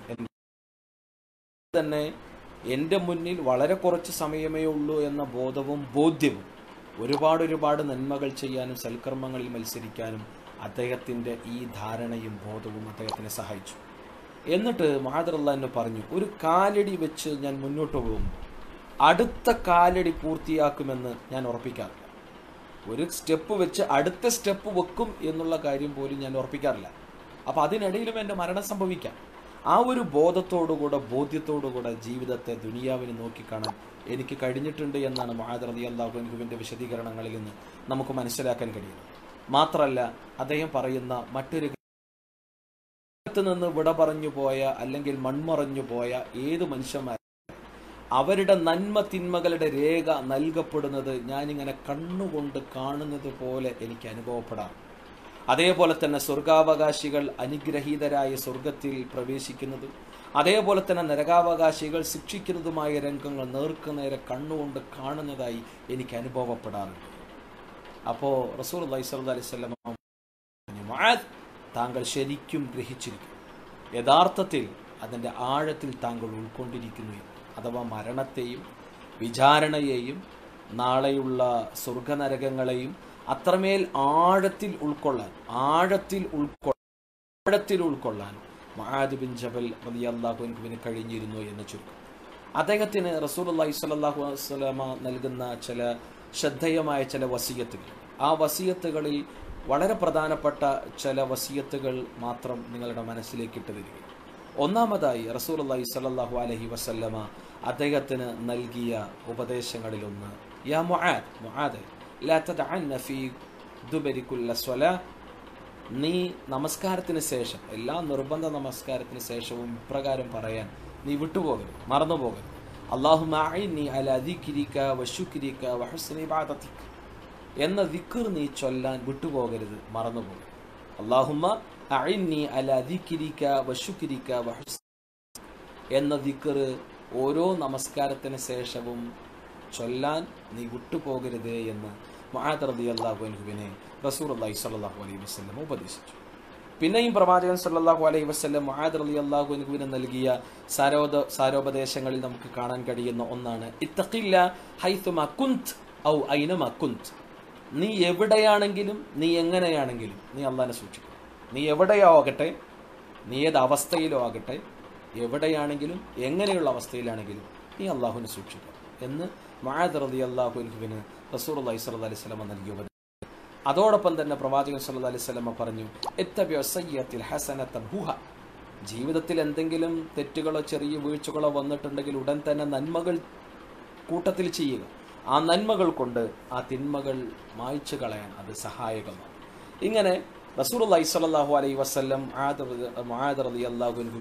തന്നെ എൻ്റെ മുന്നിൽ വളരെ കുറച്ച് സമയമേ ഉള്ളൂ എന്ന ബോധവും ബോധ്യവും ഒരുപാട് ഒരുപാട് നന്മകൾ ചെയ്യാനും സൽക്കർമ്മങ്ങളിൽ മത്സരിക്കാനും അദ്ദേഹത്തിൻ്റെ ഈ ധാരണയും ബോധവും അദ്ദേഹത്തിനെ സഹായിച്ചു എന്നിട്ട് മഹാദറല്ലാന്ന് പറഞ്ഞു ഒരു കാലടി വെച്ച് ഞാൻ മുന്നോട്ട് പോകുമ്പോൾ അടുത്ത കാലടി പൂർത്തിയാക്കുമെന്ന് ഞാൻ ഉറപ്പിക്കാറില്ല ഒരു സ്റ്റെപ്പ് വെച്ച് അടുത്ത സ്റ്റെപ്പ് വെക്കും എന്നുള്ള കാര്യം പോലും ഞാൻ ഉറപ്പിക്കാറില്ല അപ്പോൾ അതിനിടയിലും എൻ്റെ മരണം സംഭവിക്കാം ആ ഒരു ബോധത്തോടുകൂടെ ബോധ്യത്തോടുകൂടെ ജീവിതത്തെ ദുനിയാവിന് നോക്കിക്കാണാൻ എനിക്ക് കഴിഞ്ഞിട്ടുണ്ട് എന്നാണ് മഹാദ് റതി അള്ളാഹുവിൻ്റെ വിശദീകരണങ്ങളിൽ നിന്ന് നമുക്ക് മനസ്സിലാക്കാൻ കഴിയുന്നത് മാത്രമല്ല അദ്ദേഹം പറയുന്ന മറ്റൊരു ലോകത്ത് നിന്ന് വിട പറഞ്ഞു പോയ അല്ലെങ്കിൽ മൺമറഞ്ഞു പോയ ഏത് മനുഷ്യന്മാർ അവരുടെ നന്മ തിന്മകളുടെ രേഖ നൽകപ്പെടുന്നത് ഞാനിങ്ങനെ കണ്ണുകൊണ്ട് കാണുന്നത് പോലെ എനിക്ക് അനുഭവപ്പെടാം അതേപോലെ തന്നെ സ്വർഗാവകാശികൾ അനുഗ്രഹീതരായ സ്വർഗത്തിൽ പ്രവേശിക്കുന്നതും അതേപോലെ തന്നെ നരകാവകാശികൾ ശിക്ഷിക്കുന്നതുമായ രംഗങ്ങൾ നേർക്കുനേരെ കണ്ണുകൊണ്ട് കാണുന്നതായി എനിക്ക് അനുഭവപ്പെടാറുണ്ട് അപ്പോൾ റസൂൽ അലൈഹി സ്വല്ലല്ലാഹു അലൈഹി വസല്ലം പറഞ്ഞു, "മുആദ്, താങ്കൾ ശരിക്കും ഗ്രഹിച്ചിരിക്കും യഥാർത്ഥത്തിൽ അതിൻ്റെ ആഴത്തിൽ താങ്കൾ ഉൾക്കൊണ്ടിരിക്കുന്നു എന്ന്. അഥവാ മരണത്തെയും വിചാരണയെയും നാളെയുള്ള സ്വർഗനരകങ്ങളെയും അത്രമേൽ ആഴത്തിൽ ഉൾക്കൊള്ളാൻ ആഴത്തിൽ ഉൾക്കൊള്ളാൻ ആഴത്തിൽ ഉൾക്കൊള്ളാൻ മഹാദ് ബിൻ ജബൽ റലി അള്ളാഹുവിന് കഴിഞ്ഞിരുന്നു എന്ന് ചുരുക്കം അദ്ദേഹത്തിന് റസൂൽ അള്ളാഹി സ്വല്ലല്ലാഹു അലൈഹി വസല്ലമ നൽകുന്ന ചില ശ്രദ്ധേയമായ ചില വസീയത്തുകൾ ആ വസീയത്തുകളിൽ വളരെ പ്രധാനപ്പെട്ട ചില വസീയത്തുകൾ മാത്രം നിങ്ങളുടെ മനസ്സിലേക്ക് ഇട്ട് തരിക ഒന്നാമതായി റസൂൽ അള്ളാഹി സ്വല്ലല്ലാഹു അലൈഹി വസല്ലമ അദ്ദേഹത്തിന് നൽകിയ ഉപദേശങ്ങളിലൊന്ന് യാ മുആദ് മുആദ് ലാ തദഅന്ന ഫീ ദുബരി കുല്ല സ്വലാ നീ നമസ്കാരത്തിന് ശേഷം എല്ലാ നിർബന്ധ നമസ്കാരത്തിന് ശേഷവും ഇപ്രകാരം പറയാൻ നീ വിട്ടുപോകരുത് മറന്നു പോകരുത് അള്ളാഹുമ്മ അഇന്നി അലാ ദിക്രിക വശുക്രിക വഹുസ്നി ഇബാദതിക എന്ന ദിക്ർ നീ ചൊല്ലാൻ വിട്ടുപോകരുത് മറന്നു പോകരുത് അള്ളാഹുമ്മ അഇന്നി അലാ ദിക്രിക വശുക്രിക വഹുസ്നി എന്ന ദിക്ർ ഓരോ നമസ്കാരത്തിന് ശേഷവും ചൊല്ലാൻ നീ വിട്ടുപോകരുത് എന്ന് മഹാദ് റതി അള്ളാഹു അൻഹുവിനെ റസൂർ അള്ളാഹി സ്വല്ലല്ലാഹു അലൈഹി വസല്ലം ഉപദേശിച്ചു പിന്നെയും പ്രവാചകൻ സല്ലല്ലാഹു അലൈഹി വസല്ലം മഹാദ് റലി അള്ളാഹു അൻഹുവിന് നൽകിയ സാരോദ സാരോപദേശങ്ങളിൽ നമുക്ക് കാണാൻ കഴിയുന്ന ഒന്നാണ് ഇത്തഖില്ല ഹൈത്തുമ കുന്ത് ഔ ഐനമ കുന്ത് നീ എവിടെയാണെങ്കിലും നീ എങ്ങനെയാണെങ്കിലും നീ അള്ളാഹിനെ സൂക്ഷിക്കും നീ എവിടെയോ ആകട്ടെ നീ ഏത് അവസ്ഥയിലോ ആകട്ടെ എവിടെയാണെങ്കിലും എങ്ങനെയുള്ള അവസ്ഥയിലാണെങ്കിലും നീ അള്ളാഹുവിനെ സൂക്ഷിക്കുക എന്ന് മഹാദ് റലി അള്ളാഹു അൻഹുവിന് റസൂർ അള്ളഹി സ്വല്ലി അലൈഹി സ്വലമ നൽകിയ ഉപദേശം അതോടൊപ്പം തന്നെ പ്രവാചകൻ സല്ലല്ലാഹു അലൈഹി വസല്ലമ പറഞ്ഞു ഇത്തബിഉ സയ്യത്തിൽ ഹസനത്തൻ ഹുഹ ജീവിതത്തിൽ എന്തെങ്കിലും തെറ്റുകളോ ചെറിയ വീഴ്ചകളോ വന്നിട്ടുണ്ടെങ്കിൽ ഉടൻ തന്നെ നന്മകൾ കൂട്ടത്തിൽ ചെയ്യുക ആ നന്മകൾ കൊണ്ട് ആ തിന്മകൾ മായ്ച്ചു കളയാൻ അത് സഹായകമാണ് ഇങ്ങനെ റസൂൽ അലൈഹി സ്വല്ലല്ലാഹു അലൈഹി വസല്ലം മുആദ് റളിയല്ലാഹു അൻഹു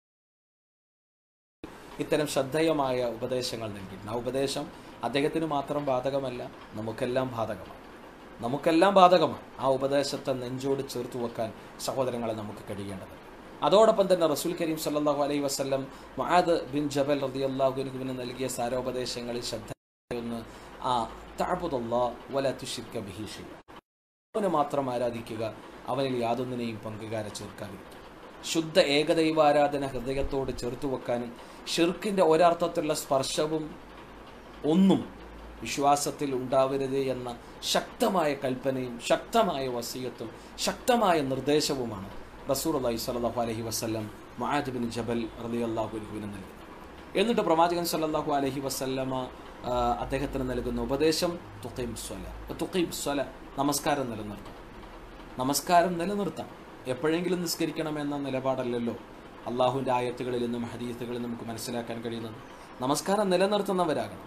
ഇത്തരം ശ്രദ്ധേയമായ ഉപദേശങ്ങൾ നൽകിയിട്ടുണ്ട് ആ ഉപദേശം അദ്ദേഹത്തിന് മാത്രം ബാധകമല്ല നമുക്കെല്ലാം ബാധകമാണ് നമുക്കെല്ലാം ബാധകമാണ് ആ ഉപദേശത്തെ നെഞ്ചോട് ചേർത്ത് വെക്കാൻ സഹോദരങ്ങളെ നമുക്ക് കഴിയേണ്ടത് അതോടൊപ്പം തന്നെ റസൂൽ കരീം സല്ലല്ലാഹു അലൈഹി വസല്ലം മഹാദ് ബിൻ ജബൽ റളിയല്ലാഹുവിന് നൽകിയ സാരോപദേശങ്ങളിൽ ശ്രദ്ധയൊന്ന് ആ തഅബുദല്ലാ വല തുശ്രിക ബിഹി ഷൈഅ അവനെ മാത്രം ആരാധിക്കുക അവനിൽ യാതൊന്നിനെയും പങ്കുകാരെ ചേർക്കാതിരിക്കുക ശുദ്ധ ഏകദൈവാരാധന ഹൃദയത്തോട് ചേർത്ത് വെക്കാനും ഷിർക്കിന്റെ ഒരർത്ഥത്തിലുള്ള സ്പർശവും ഒന്നും വിശ്വാസത്തിൽ ഉണ്ടാവരുത് എന്ന ശക്തമായ കൽപ്പനയും ശക്തമായ വസീയത്തും ശക്തമായ നിർദ്ദേശവുമാണ് റസൂർ അള്ളഹി സ്വല്ലല്ലാഹു അലൈഹി വസല്ലം മഹാദ് ബിൻ ജബൽ റളിയല്ലാഹു അൻഹുവിന് നൽകുന്നത് എന്നിട്ട് പ്രവാചകൻ സല്ലല്ലാഹു അലൈഹി വസല്ലമ ആ, അദ്ദേഹത്തിന് നൽകുന്ന ഉപദേശം തുഖീം സ്വല തുഖീം സ്വല നമസ്കാരം നിലനിർത്താം നമസ്കാരം നിലനിർത്താം എപ്പോഴെങ്കിലും നിസ്കരിക്കണമെന്ന നിലപാടല്ലല്ലോ അള്ളാഹുവിൻ്റെ ആയത്തുകളിൽ നിന്നും ഹദീത്തുകളിൽ നമുക്ക് മനസ്സിലാക്കാൻ കഴിയുന്നത് നമസ്കാരം നിലനിർത്തുന്നവരാകണം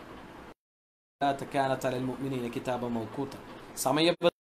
മുഅ്മിനീന കിതാബ മൗഖൂത്ത സമയ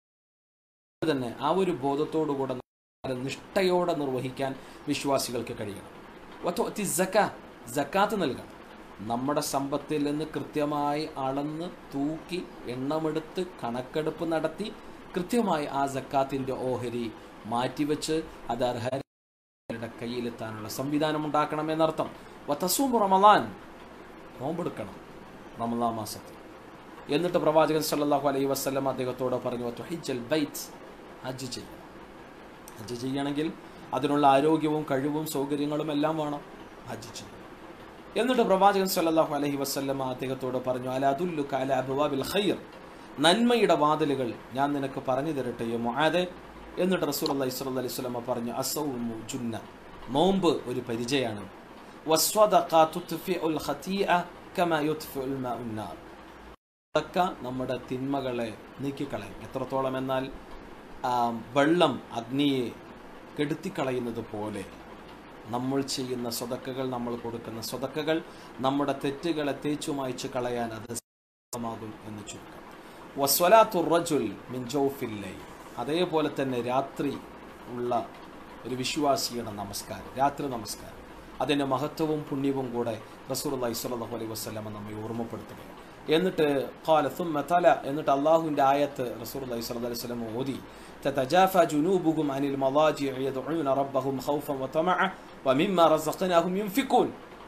തന്നെ ആ ഒരു ബോധത്തോടുകൂടെ നമസ്കാരം നിഷ്ഠയോടെ നിർവഹിക്കാൻ വിശ്വാസികൾക്ക് കഴിയണം വതുഅത്തി സക്കാ സക്കാത്ത് നൽകണം നമ്മുടെ സമ്പത്തിൽ നിന്ന് കൃത്യമായി അളന്ന് തൂക്കി എണ്ണമെടുത്ത് കണക്കെടുപ്പ് നടത്തി കൃത്യമായി ആ സക്കാത്തിന്റെ ഓഹരി മാറ്റിവെച്ച് അത് അർഹരുടെ കയ്യിലെത്താനുള്ള സംവിധാനം ഉണ്ടാക്കണം എന്നർത്ഥം വതസൂം റമദാൻ നോമ്പെടുക്കണം റമദാൻ മാസത്തിൽ എന്നിട്ട് പ്രവാചകൻ സല്ലല്ലാഹു അലൈഹി വസല്ലം അദ്ദേഹത്തോട് പറഞ്ഞു "വതുഹിജ്ജൽ ബൈത്ത് ഹജ്ജ് ചെയ്യണം ഹജ്ജ് ചെയ്യണമെങ്കിൽ അതിനുള്ള ആരോഗ്യവും കഴിവും സൗകര്യങ്ങളും എല്ലാം വേണം ഹജ്ജ് ചെയ്യണം എന്നിട്ട് പ്രവാചകൻ സല്ലല്ലാഹു അലൈഹി വസല്ലം അദ്ദേഹത്തോട് പറഞ്ഞു അലാദുല്ലുക അല അബ്വാബിൽ ഖൈർ നന്മയുടെ വാതിലുകൾ ഞാൻ നിനക്ക് പറഞ്ഞു തരട്ടെയോ മുആദെ എന്നിട്ട് റസൂൽ അള്ളഹി സ്വല്ലല്ലാഹു അലൈഹി വസല്ലം പറഞ്ഞു അസൗമു ജുന്ന നോമ്പ് ഒരു പരിചയാണ് വസ്വദഖ തുത്ഫിഉൽ ഖതീഅ കമാ യുത്ഫിഉൽ മാഉൻ നാർ സദക്ക നമ്മുടെ തിന്മകളെ നീക്കിക്കളയും എത്രത്തോളം എന്നാൽ ആ, വെള്ളം അഗ്നിയെ കെടുത്തിക്കളയുന്നത് പോലെ നമ്മൾ ചെയ്യുന്ന സ്വതക്കകൾ നമ്മൾ കൊടുക്കുന്ന സ്വതക്കകൾ നമ്മുടെ തെറ്റുകളെ തേച്ചു മായ്ച്ചു കളയാൻ അത് സഹായമാകും എന്ന് ചുരുക്കം വസ്വലാത്തു റജുൽ മിൻ ജൗഫിൽ ലൈൽ അതേപോലെ തന്നെ രാത്രി ഉള്ള ഒരു വിശ്വാസിയുടെ നമസ്കാരം രാത്രി നമസ്കാരം അതിൻ്റെ മഹത്വവും പുണ്യവും കൂടെ റസൂർ അള്ളഹി സ്വല്ലല്ലാഹു അലൈഹി വസല്ലമ നമ്മെ ഓർമ്മപ്പെടുത്തുകയാണ് എന്നിട്ട് ഖാല ثم തല എന്നിട്ട് അള്ളാഹുവിൻ്റെ ആയത്ത് റസൂർ അള്ളഹി സ്വല്ലല്ലാഹു അലൈഹി വസല്ലമ ഓതി تتجافى جنوبهم عن المضاجع يدعون ربهم خوفا وطمعا ومما رزقناهم ينفقون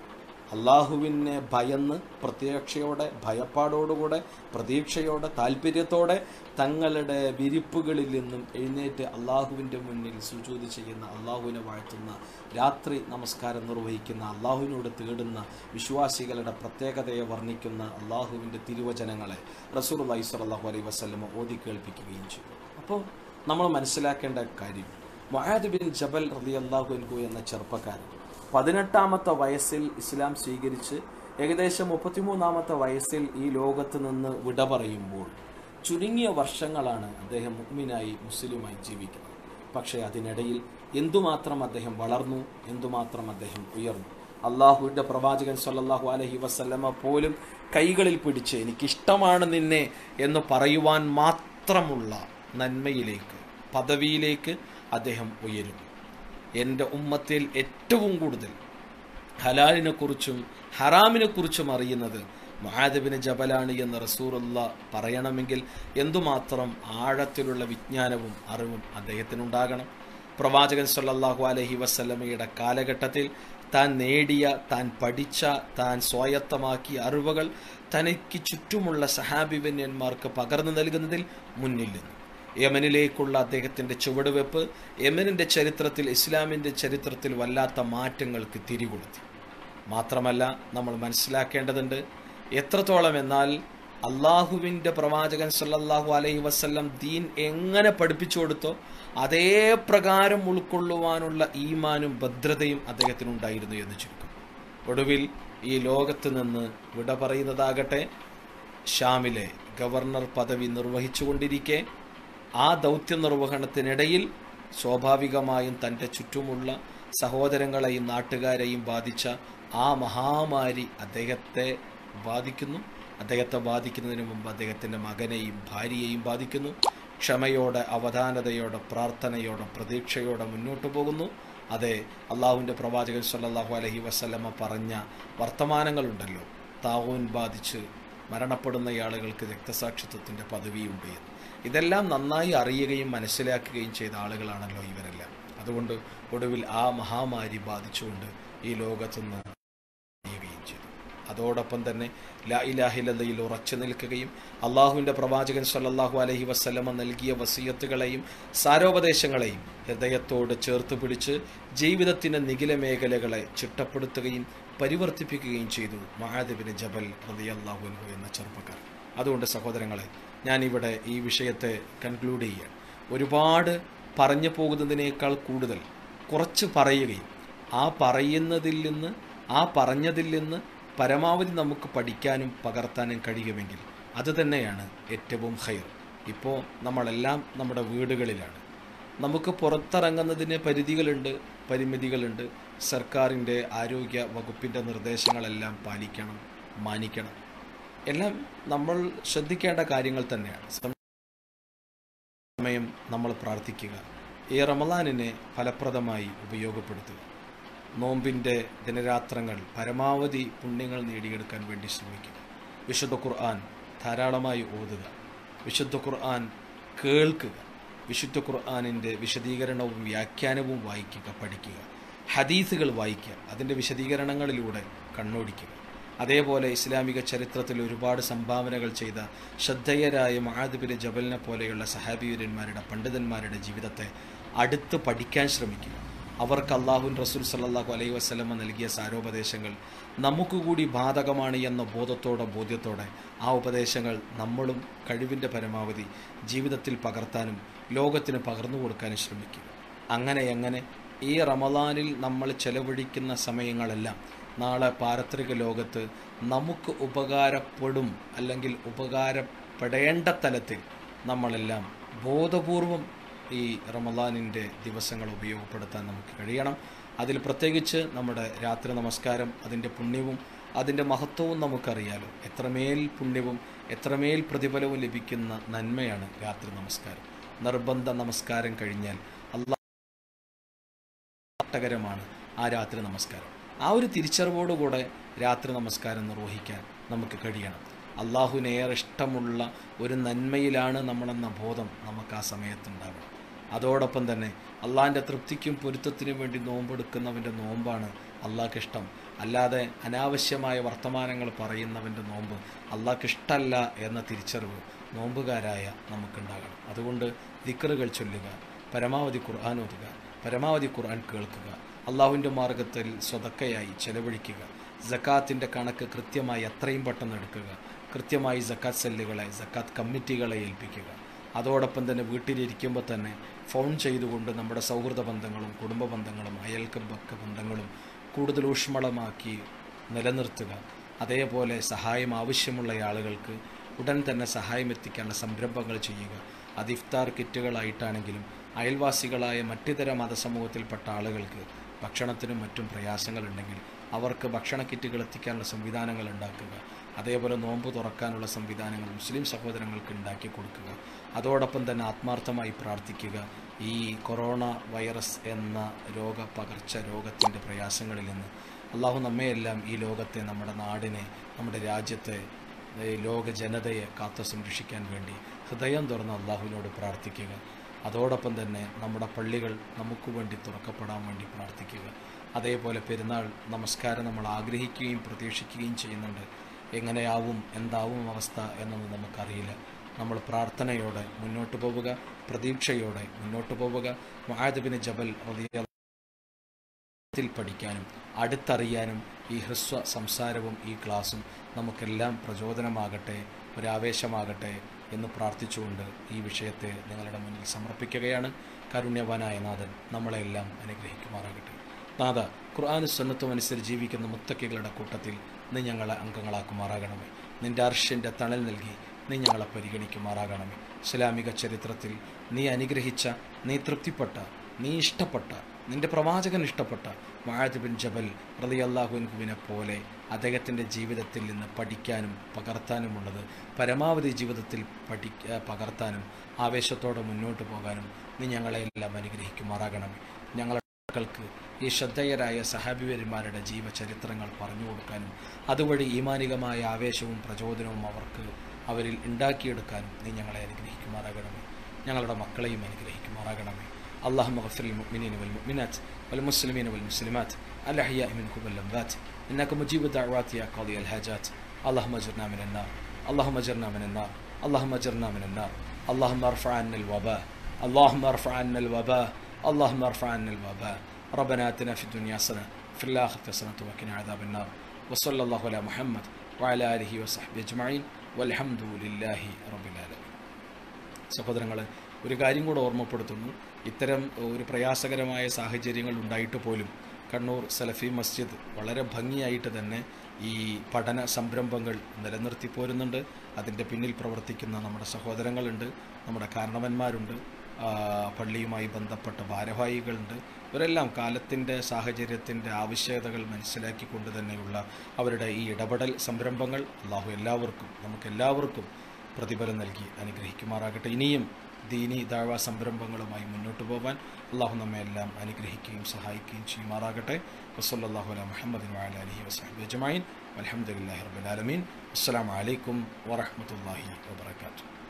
അള്ളാഹുവിനെ ഭയന്ന് പ്രത്യക്ഷയോടെ ഭയപ്പാടോടുകൂടെ പ്രതീക്ഷയോടെ താല്പര്യത്തോടെ തങ്ങളുടെ വിരിപ്പുകളിൽ നിന്നും എഴുന്നേറ്റ് അള്ളാഹുവിൻ്റെ മുന്നിൽ സുജൂതി ചെയ്യുന്ന അള്ളാഹുവിനെ വാഴ്ത്തുന്ന രാത്രി നമസ്കാരം നിർവഹിക്കുന്ന അള്ളാഹുവിനോട് തേടുന്ന വിശ്വാസികളുടെ പ്രത്യേകതയെ വർണ്ണിക്കുന്ന അള്ളാഹുവിൻ്റെ തിരുവചനങ്ങളെ റസൂൽ അള്ളഹി സ്വല്ലല്ലാഹു അലൈഹി വസല്ലമ ഓതി കേൾപ്പിക്കുകയും ചെയ്തു അപ്പോൾ നമ്മൾ മനസ്സിലാക്കേണ്ട കാര്യം മൊഹാദ് ബിൻ ജബൽ റളിയല്ലാഹു അൻഹു എന്ന ചെറുപ്പക്കാരൻ പതിനെട്ടാമത്തെ വയസ്സിൽ ഇസ്ലാം സ്വീകരിച്ച് ഏകദേശം മുപ്പത്തിമൂന്നാമത്തെ വയസ്സിൽ ഈ ലോകത്ത് നിന്ന് വിട പറയുമ്പോൾ ചുരുങ്ങിയ വർഷങ്ങളാണ് അദ്ദേഹം മുഗ്മിനായി മുസ്ലിമായി ജീവിക്കുന്നത് പക്ഷേ അതിനിടയിൽ എന്തുമാത്രം അദ്ദേഹം വളർന്നു എന്തുമാത്രം അദ്ദേഹം ഉയർന്നു അള്ളാഹുവിൻ്റെ പ്രവാചകൻ സല്ലല്ലാഹു അലൈഹി വസല്ലമ പോലും കൈകളിൽ പിടിച്ച് എനിക്കിഷ്ടമാണ് നിന്നെ എന്ന് പറയുവാൻ മാത്രമുള്ള നന്മയിലേക്ക് പദവിയിലേക്ക് അദ്ദേഹം ഉയരുന്നു എൻ്റെ ഉമ്മത്തിൽ ഏറ്റവും കൂടുതൽ ഹലാലിനെ കുറിച്ചും ഹറാമിനെ കുറിച്ചും അറിയുന്നത് മഹാദബിന് ജബലാണ് എന്ന് റസൂറുള്ള പറയണമെങ്കിൽ എന്തുമാത്രം ആഴത്തിലുള്ള വിജ്ഞാനവും അറിവും അദ്ദേഹത്തിനുണ്ടാകണം പ്രവാചകൻ സല്ലല്ലാഹു അലൈഹി വസല്ലമയുടെ കാലഘട്ടത്തിൽ താൻ നേടിയ താൻ പഠിച്ച താൻ സ്വായത്തമാക്കിയ അറിവുകൾ തനിക്ക് ചുറ്റുമുള്ള സഹാബിവന്യന്മാർക്ക് പകർന്നു നൽകുന്നതിൽ മുന്നിൽ നിന്നു യമനിലേക്കുള്ള അദ്ദേഹത്തിൻ്റെ ചുവടുവെപ്പ് യമനിൻ്റെ ചരിത്രത്തിൽ ഇസ്ലാമിൻ്റെ ചരിത്രത്തിൽ വല്ലാത്ത മാറ്റങ്ങൾക്ക് തിരികൊടുത്തു മാത്രമല്ല നമ്മൾ മനസ്സിലാക്കേണ്ടതുണ്ട് എത്രത്തോളം എന്നാൽ അള്ളാഹുവിൻ്റെ പ്രവാചകൻ സല്ലല്ലാഹു അലൈഹി വസല്ലം ദീൻ എങ്ങനെ പഠിപ്പിച്ചു കൊടുത്തോ അതേ പ്രകാരം ഉൾക്കൊള്ളുവാനുള്ള ഈമാനും ഭദ്രതയും അദ്ദേഹത്തിനുണ്ടായിരുന്നു എന്ന് ചുരുക്കം ഒടുവിൽ ഈ ലോകത്ത് നിന്ന് വിട പറയുന്നതാകട്ടെ ഷാമിലെ ഗവർണർ പദവി നിർവഹിച്ചുകൊണ്ടിരിക്കെ ആ ദൗത്യ നിർവഹണത്തിനിടയിൽ സ്വാഭാവികമായും തൻ്റെ ചുറ്റുമുള്ള സഹോദരങ്ങളെയും നാട്ടുകാരെയും ബാധിച്ച ആ മഹാമാരി അദ്ദേഹത്തെ ബാധിക്കുന്നു അദ്ദേഹത്തെ ബാധിക്കുന്നതിന് മുമ്പ് അദ്ദേഹത്തിൻ്റെ മകനെയും ഭാര്യയെയും ബാധിക്കുന്നു ക്ഷമയോടെ അവധാനതയോടെ പ്രാർത്ഥനയോടെ പ്രതീക്ഷയോടെ മുന്നോട്ട് പോകുന്നു അതെ അള്ളാഹുവിൻ്റെ പ്രവാചകൻ സല്ലല്ലാഹു അലൈഹി വസല്ലമ പറഞ്ഞ വർത്തമാനങ്ങളുണ്ടല്ലോ താവൂൻ ബാധിച്ച് മരണപ്പെടുന്ന ആളുകൾക്ക് രക്തസാക്ഷിത്വത്തിൻ്റെ പദവിയുണ്ട് എന്ന് ഇതെല്ലാം നന്നായി അറിയുകയും മനസ്സിലാക്കുകയും ചെയ്ത ആളുകളാണല്ലോ ഇവരെല്ലാം അതുകൊണ്ട് ഒടുവിൽ ആ മഹാമാരി ബാധിച്ചുകൊണ്ട് ഈ ലോകത്തുനിന്ന് ചെയ്യുകയും ചെയ്തു അതോടൊപ്പം തന്നെ ലാ ഇലാഹിലതയിൽ ഉറച്ചു നിൽക്കുകയും അള്ളാഹുവിൻ്റെ പ്രവാചകൻ സല്ലല്ലാഹു അലൈഹി വസ്ലമ നൽകിയ വസീയത്തുകളെയും സാരോപദേശങ്ങളെയും ഹൃദയത്തോട് ചേർത്ത് പിടിച്ച് ജീവിതത്തിൻ്റെ നിഖില മേഖലകളെ ചിട്ടപ്പെടുത്തുകയും പരിവർത്തിപ്പിക്കുകയും ചെയ്തു മഹാദേബിന് ജബൽ റളിയല്ലാഹു അൻഹു എന്ന ചെറുപ്പക്കാർ അതുകൊണ്ട് സഹോദരങ്ങളെ ഞാനിവിടെ ഈ വിഷയത്തെ കൺക്ലൂഡ് ചെയ്യാൻ ഒരുപാട് പറഞ്ഞു പോകുന്നതിനേക്കാൾ കൂടുതൽ കുറച്ച് പറയുകയും ആ പറയുന്നതിൽ നിന്ന് ആ പറഞ്ഞതിൽ നിന്ന് പരമാവധി നമുക്ക് പഠിക്കാനും പകർത്താനും കഴിയുമെങ്കിൽ അത് തന്നെയാണ് ഏറ്റവും ഹൈർ ഇപ്പോൾ നമ്മളെല്ലാം നമ്മുടെ വീടുകളിലാണ് നമുക്ക് പുറത്തിറങ്ങുന്നതിന് പരിധികളുണ്ട് പരിമിതികളുണ്ട് സർക്കാരിൻ്റെ ആരോഗ്യ വകുപ്പിൻ്റെ നിർദ്ദേശങ്ങളെല്ലാം പാലിക്കണം മാനിക്കണം എല്ലാം നമ്മൾ ശ്രദ്ധിക്കേണ്ട കാര്യങ്ങൾ തന്നെയാണ് സമയം നമ്മൾ പ്രാർത്ഥിക്കുക ഈ റമദാനിനെ ഫലപ്രദമായി ഉപയോഗപ്പെടുത്തുക നോമ്പിൻ്റെ ദിനരാത്രങ്ങൾ പരമാവധി പുണ്യങ്ങൾ നേടിയെടുക്കാൻ വേണ്ടി ശ്രമിക്കുക വിശുദ്ധ ഖുർആൻ ധാരാളമായി ഓതുക വിശുദ്ധ ഖുർആൻ കേൾക്കുക വിശുദ്ധ ഖുർആാനിൻ്റെ വിശദീകരണവും വ്യാഖ്യാനവും വായിക്കുക പഠിക്കുക ഹദീസുകൾ വായിക്കുക അതിൻ്റെ വിശദീകരണങ്ങളിലൂടെ കണ്ണോടിക്കുക അതേപോലെ ഇസ്ലാമിക ചരിത്രത്തിൽ ഒരുപാട് സംഭാവനകൾ ചെയ്ത ശ്രദ്ധേയരായ മഹാദിബിലെ ജബലിനെ പോലെയുള്ള സഹാബിവര്യന്മാരുടെ പണ്ഡിതന്മാരുടെ ജീവിതത്തെ അടുത്ത് പഠിക്കാൻ ശ്രമിക്കുക അവർക്ക് അള്ളാഹുൻ റസൂൽ സല്ലാഹു അലൈഹി വസ്ലമ നൽകിയ സാരോപദേശങ്ങൾ നമുക്ക് കൂടി ബാധകമാണ് എന്ന ബോധത്തോടെ ബോധ്യത്തോടെ ആ ഉപദേശങ്ങൾ നമ്മളും കഴിവിൻ്റെ പരമാവധി ജീവിതത്തിൽ പകർത്താനും ലോകത്തിന് പകർന്നു കൊടുക്കാനും ശ്രമിക്കുക അങ്ങനെ അങ്ങനെ ഈ റമദാനിൽ നമ്മൾ ചെലവഴിക്കുന്ന സമയങ്ങളെല്ലാം നാളെ പാരത്രിക ലോകത്ത് നമുക്ക് ഉപകാരപ്പെടും അല്ലെങ്കിൽ ഉപകാരപ്പെടേണ്ട തലത്തിൽ നമ്മളെല്ലാം ബോധപൂർവം ഈ റമദാനിൻ്റെ ദിവസങ്ങൾ ഉപയോഗപ്പെടുത്താൻ നമുക്ക് കഴിയണം അതിൽ പ്രത്യേകിച്ച് നമ്മുടെ രാത്രി നമസ്കാരം അതിൻ്റെ പുണ്യവും അതിൻ്റെ മഹത്വവും നമുക്കറിയാലോ എത്രമേൽ പുണ്യവും എത്രമേൽ പ്രതിഫലവും ലഭിക്കുന്ന നന്മയാണ് രാത്രി നമസ്കാരം നിർബന്ധ നമസ്കാരം കഴിഞ്ഞാൽ അള്ളാഹകരമാണ് ആ രാത്രി നമസ്കാരം ആ ഒരു തിരിച്ചറിവോടുകൂടെ രാത്രി നമസ്കാരം നിർവഹിക്കാൻ നമുക്ക് കഴിയണം അള്ളാഹുവിന് ഏറെ ഇഷ്ടമുള്ള ഒരു നന്മയിലാണ് നമ്മളെന്ന ബോധം നമുക്ക് ആ സമയത്തുണ്ടാവണം അതോടൊപ്പം തന്നെ അള്ളാഹിൻ്റെ തൃപ്തിക്കും പൊരുത്തത്തിനും വേണ്ടി നോമ്പെടുക്കുന്നവൻ്റെ നോമ്പാണ് അള്ളാഹ്ക്ക് ഇഷ്ടം അല്ലാതെ അനാവശ്യമായ വർത്തമാനങ്ങൾ പറയുന്നവൻ്റെ നോമ്പ് അള്ളാഹ്ക്ക് ഇഷ്ടമല്ല എന്ന തിരിച്ചറിവ് നോമ്പുകാരായ നമുക്കുണ്ടാകണം അതുകൊണ്ട് ദിക്കറുകൾ ചൊല്ലുക പരമാവധി ഖുർആൻ ഓതുക പരമാവധി ഖുർആൻ കേൾക്കുക അള്ളാഹുവിൻ്റെ മാർഗത്തിൽ സ്വതക്കയായി ചെലവഴിക്കുക ജക്കാത്തിൻ്റെ കണക്ക് കൃത്യമായി എത്രയും പെട്ടെന്ന് എടുക്കുക കൃത്യമായി ജക്കാത്ത് സെല്ലുകളെ ജക്കാത്ത് കമ്മിറ്റികളെ ഏൽപ്പിക്കുക അതോടൊപ്പം തന്നെ വീട്ടിലിരിക്കുമ്പോൾ തന്നെ ഫോൺ ചെയ്തുകൊണ്ട് നമ്മുടെ സൗഹൃദ ബന്ധങ്ങളും കുടുംബ ബന്ധങ്ങളും അയൽക്കമ്പക്ക ബന്ധങ്ങളും കൂടുതൽ ഊഷ്മളമാക്കി നിലനിർത്തുക അതേപോലെ സഹായം ആവശ്യമുള്ള ആളുകൾക്ക് ഉടൻ തന്നെ സഹായം എത്തിക്കാനുള്ള സംരംഭങ്ങൾ ചെയ്യുക അത് ഇഫ്താർ കിറ്റുകളായിട്ടാണെങ്കിലും അയൽവാസികളായ മറ്റിതര മതസമൂഹത്തിൽപ്പെട്ട ആളുകൾക്ക് ഭക്ഷണത്തിനും മറ്റും പ്രയാസങ്ങളുണ്ടെങ്കിൽ അവർക്ക് ഭക്ഷണ കിറ്റുകൾ എത്തിക്കാനുള്ള സംവിധാനങ്ങൾ ഉണ്ടാക്കുക അതേപോലെ നോമ്പ് തുറക്കാനുള്ള സംവിധാനങ്ങൾ മുസ്ലിം സഹോദരങ്ങൾക്ക് ഉണ്ടാക്കി കൊടുക്കുക അതോടൊപ്പം തന്നെ ആത്മാർത്ഥമായി പ്രാർത്ഥിക്കുക ഈ കൊറോണ വൈറസ് എന്ന രോഗ പകർച്ച രോഗത്തിൻ്റെ പ്രയാസങ്ങളിൽ നിന്ന് അള്ളാഹു നമ്മയെല്ലാം ഈ ലോകത്തെ നമ്മുടെ നാടിനെ നമ്മുടെ രാജ്യത്തെ ഈ ലോക ജനതയെ കാത്തു സംരക്ഷിക്കാൻ വേണ്ടി ഹൃദയം തുറന്ന് അള്ളാഹുവിനോട് പ്രാർത്ഥിക്കുക അതോടൊപ്പം തന്നെ നമ്മുടെ പള്ളികൾ നമുക്ക് വേണ്ടി തുറക്കപ്പെടാൻ വേണ്ടി പ്രാർത്ഥിക്കുക അതേപോലെ പെരുന്നാൾ നമസ്കാരം നമ്മൾ ആഗ്രഹിക്കുകയും പ്രതീക്ഷിക്കുകയും ചെയ്യുന്നുണ്ട് എങ്ങനെയാവും എന്താവും അവസ്ഥ എന്നൊന്നും നമുക്കറിയില്ല നമ്മൾ പ്രാർത്ഥനയോടെ മുന്നോട്ട് പോവുക പ്രതീക്ഷയോടെ മുന്നോട്ട് പോവുക മഹാദബിന് ജബൽ റളിയ ത്തിൽ പഠിക്കാനും അടുത്തറിയാനും ഈ ഹ്രസ്വ സംസാരവും ഈ ക്ലാസ്സും നമുക്കെല്ലാം പ്രചോദനമാകട്ടെ ഒരാവേശമാകട്ടെ എന്ന് പ്രാർത്ഥിച്ചുകൊണ്ട് ഈ വിഷയത്തെ നിങ്ങളുടെ മുന്നിൽ സമർപ്പിക്കുകയാണ് കാരുണ്യവാനായ നാഥൻ നമ്മളെല്ലാം അനുഗ്രഹിക്കുമാറാകട്ടെ നാഥ ഖുർആാനു സന്നത്വം അനുസരിച്ച് ജീവിക്കുന്ന മുത്തക്കികളുടെ കൂട്ടത്തിൽ നീ ഞങ്ങളെ അംഗങ്ങളാക്കുമാറാകണമേ നിന്റെ അർഷിൻ്റെ തണൽ നൽകി നീ ഞങ്ങളെ പരിഗണിക്കുമാറാകണമേ ഇസ്ലാമിക ചരിത്രത്തിൽ നീ അനുഗ്രഹിച്ച നീ തൃപ്തിപ്പെട്ട നീ ഇഷ്ടപ്പെട്ട നിന്റെ പ്രവാചകൻ ഇഷ്ടപ്പെട്ട മഹാദ് ബിൻ ജബൽ റലി അള്ളാഹുൻകുവിനെ പോലെ അദ്ദേഹത്തിൻ്റെ ജീവിതത്തിൽ നിന്ന് പഠിക്കാനും പകർത്താനുമുള്ളത് പരമാവധി ജീവിതത്തിൽ പഠി പകർത്താനും ആവേശത്തോടെ മുന്നോട്ട് പോകാനും നീ ഞങ്ങളെല്ലാം അനുഗ്രഹിക്കുമാറാകണമേ ഞങ്ങളുടെ മക്കൾക്ക് ഈ ശ്രദ്ധേയരായ സഹാബിവന്മാരുടെ ജീവചരിത്രങ്ങൾ പറഞ്ഞു കൊടുക്കാനും അതുവഴി ഈമാനികമായ ആവേശവും പ്രചോദനവും അവർക്ക് അവരിൽ ഉണ്ടാക്കിയെടുക്കാനും നീ ഞങ്ങളെ അനുഗ്രഹിക്കുമാറാകണമേ ഞങ്ങളുടെ മക്കളെയും അനുഗ്രഹിക്കുമാറാകണമേ اللهم اغفر للمؤمنين والمؤمنات والمسلمين والمسلمات الأحياء منكم والأموات إنك مجيب الدعوات يا قاضي الحاجات اللهم اجرنا من النار اللهم اجرنا من النار اللهم اجرنا من النار اللهم ارفع عنا الوباء اللهم ارفع عنا الوباء اللهم ارفع عنا الوباء ربنا اتنا في الدنيا حسنه في الاخره حسنه وقنا عذاب النار وصلى الله على محمد وعلى اله وصحبه اجمعين والحمد لله رب العالمين സഹോദരങ്ങളെ ഒരു കാര്യം കൂടെ ഓർമ്മപ്പെടുത്തുന്നു ഇത്തരം ഒരു പ്രയാസകരമായ സാഹചര്യങ്ങൾ ഉണ്ടായിട്ട് പോലും കണ്ണൂർ സലഫി മസ്ജിദ് വളരെ ഭംഗിയായിട്ട് തന്നെ ഈ പഠന സംരംഭങ്ങൾ നിലനിർത്തി പോരുന്നുണ്ട് അതിൻ്റെ പിന്നിൽ പ്രവർത്തിക്കുന്ന നമ്മുടെ സഹോദരങ്ങളുണ്ട് നമ്മുടെ കാരണവന്മാരുണ്ട് പള്ളിയുമായി ബന്ധപ്പെട്ട ഭാരവാഹികളുണ്ട് ഇവരെല്ലാം കാലത്തിൻ്റെ സാഹചര്യത്തിൻ്റെ ആവശ്യകതകൾ മനസ്സിലാക്കിക്കൊണ്ട് തന്നെയുള്ള അവരുടെ ഈ ഇടപെടൽ സംരംഭങ്ങൾ അള്ളാഹു എല്ലാവർക്കും നമുക്കെല്ലാവർക്കും പ്രതിഫലം നൽകി അനുഗ്രഹിക്കുമാറാകട്ടെ ഇനിയും ദീനി ദാഴ്വ സംരംഭങ്ങളുമായി മുന്നോട്ട് പോകാൻ അള്ളാഹു നമ്മെ എല്ലാം അനുഗ്രഹിക്കുകയും സഹായിക്കുകയും ചെയ്യുമാറാകട്ടെ വസല്ലാഹു അല മുഹമ്മദിൻ വാല അലഹി വസ്ഹബ് അജ്മൈൻ അലഹമുല്ലാ റബുലാലമീൻ അസ്സാം വലൈക്കും വാഹമത്തല്ലാഹി വാബർക്കാത്തു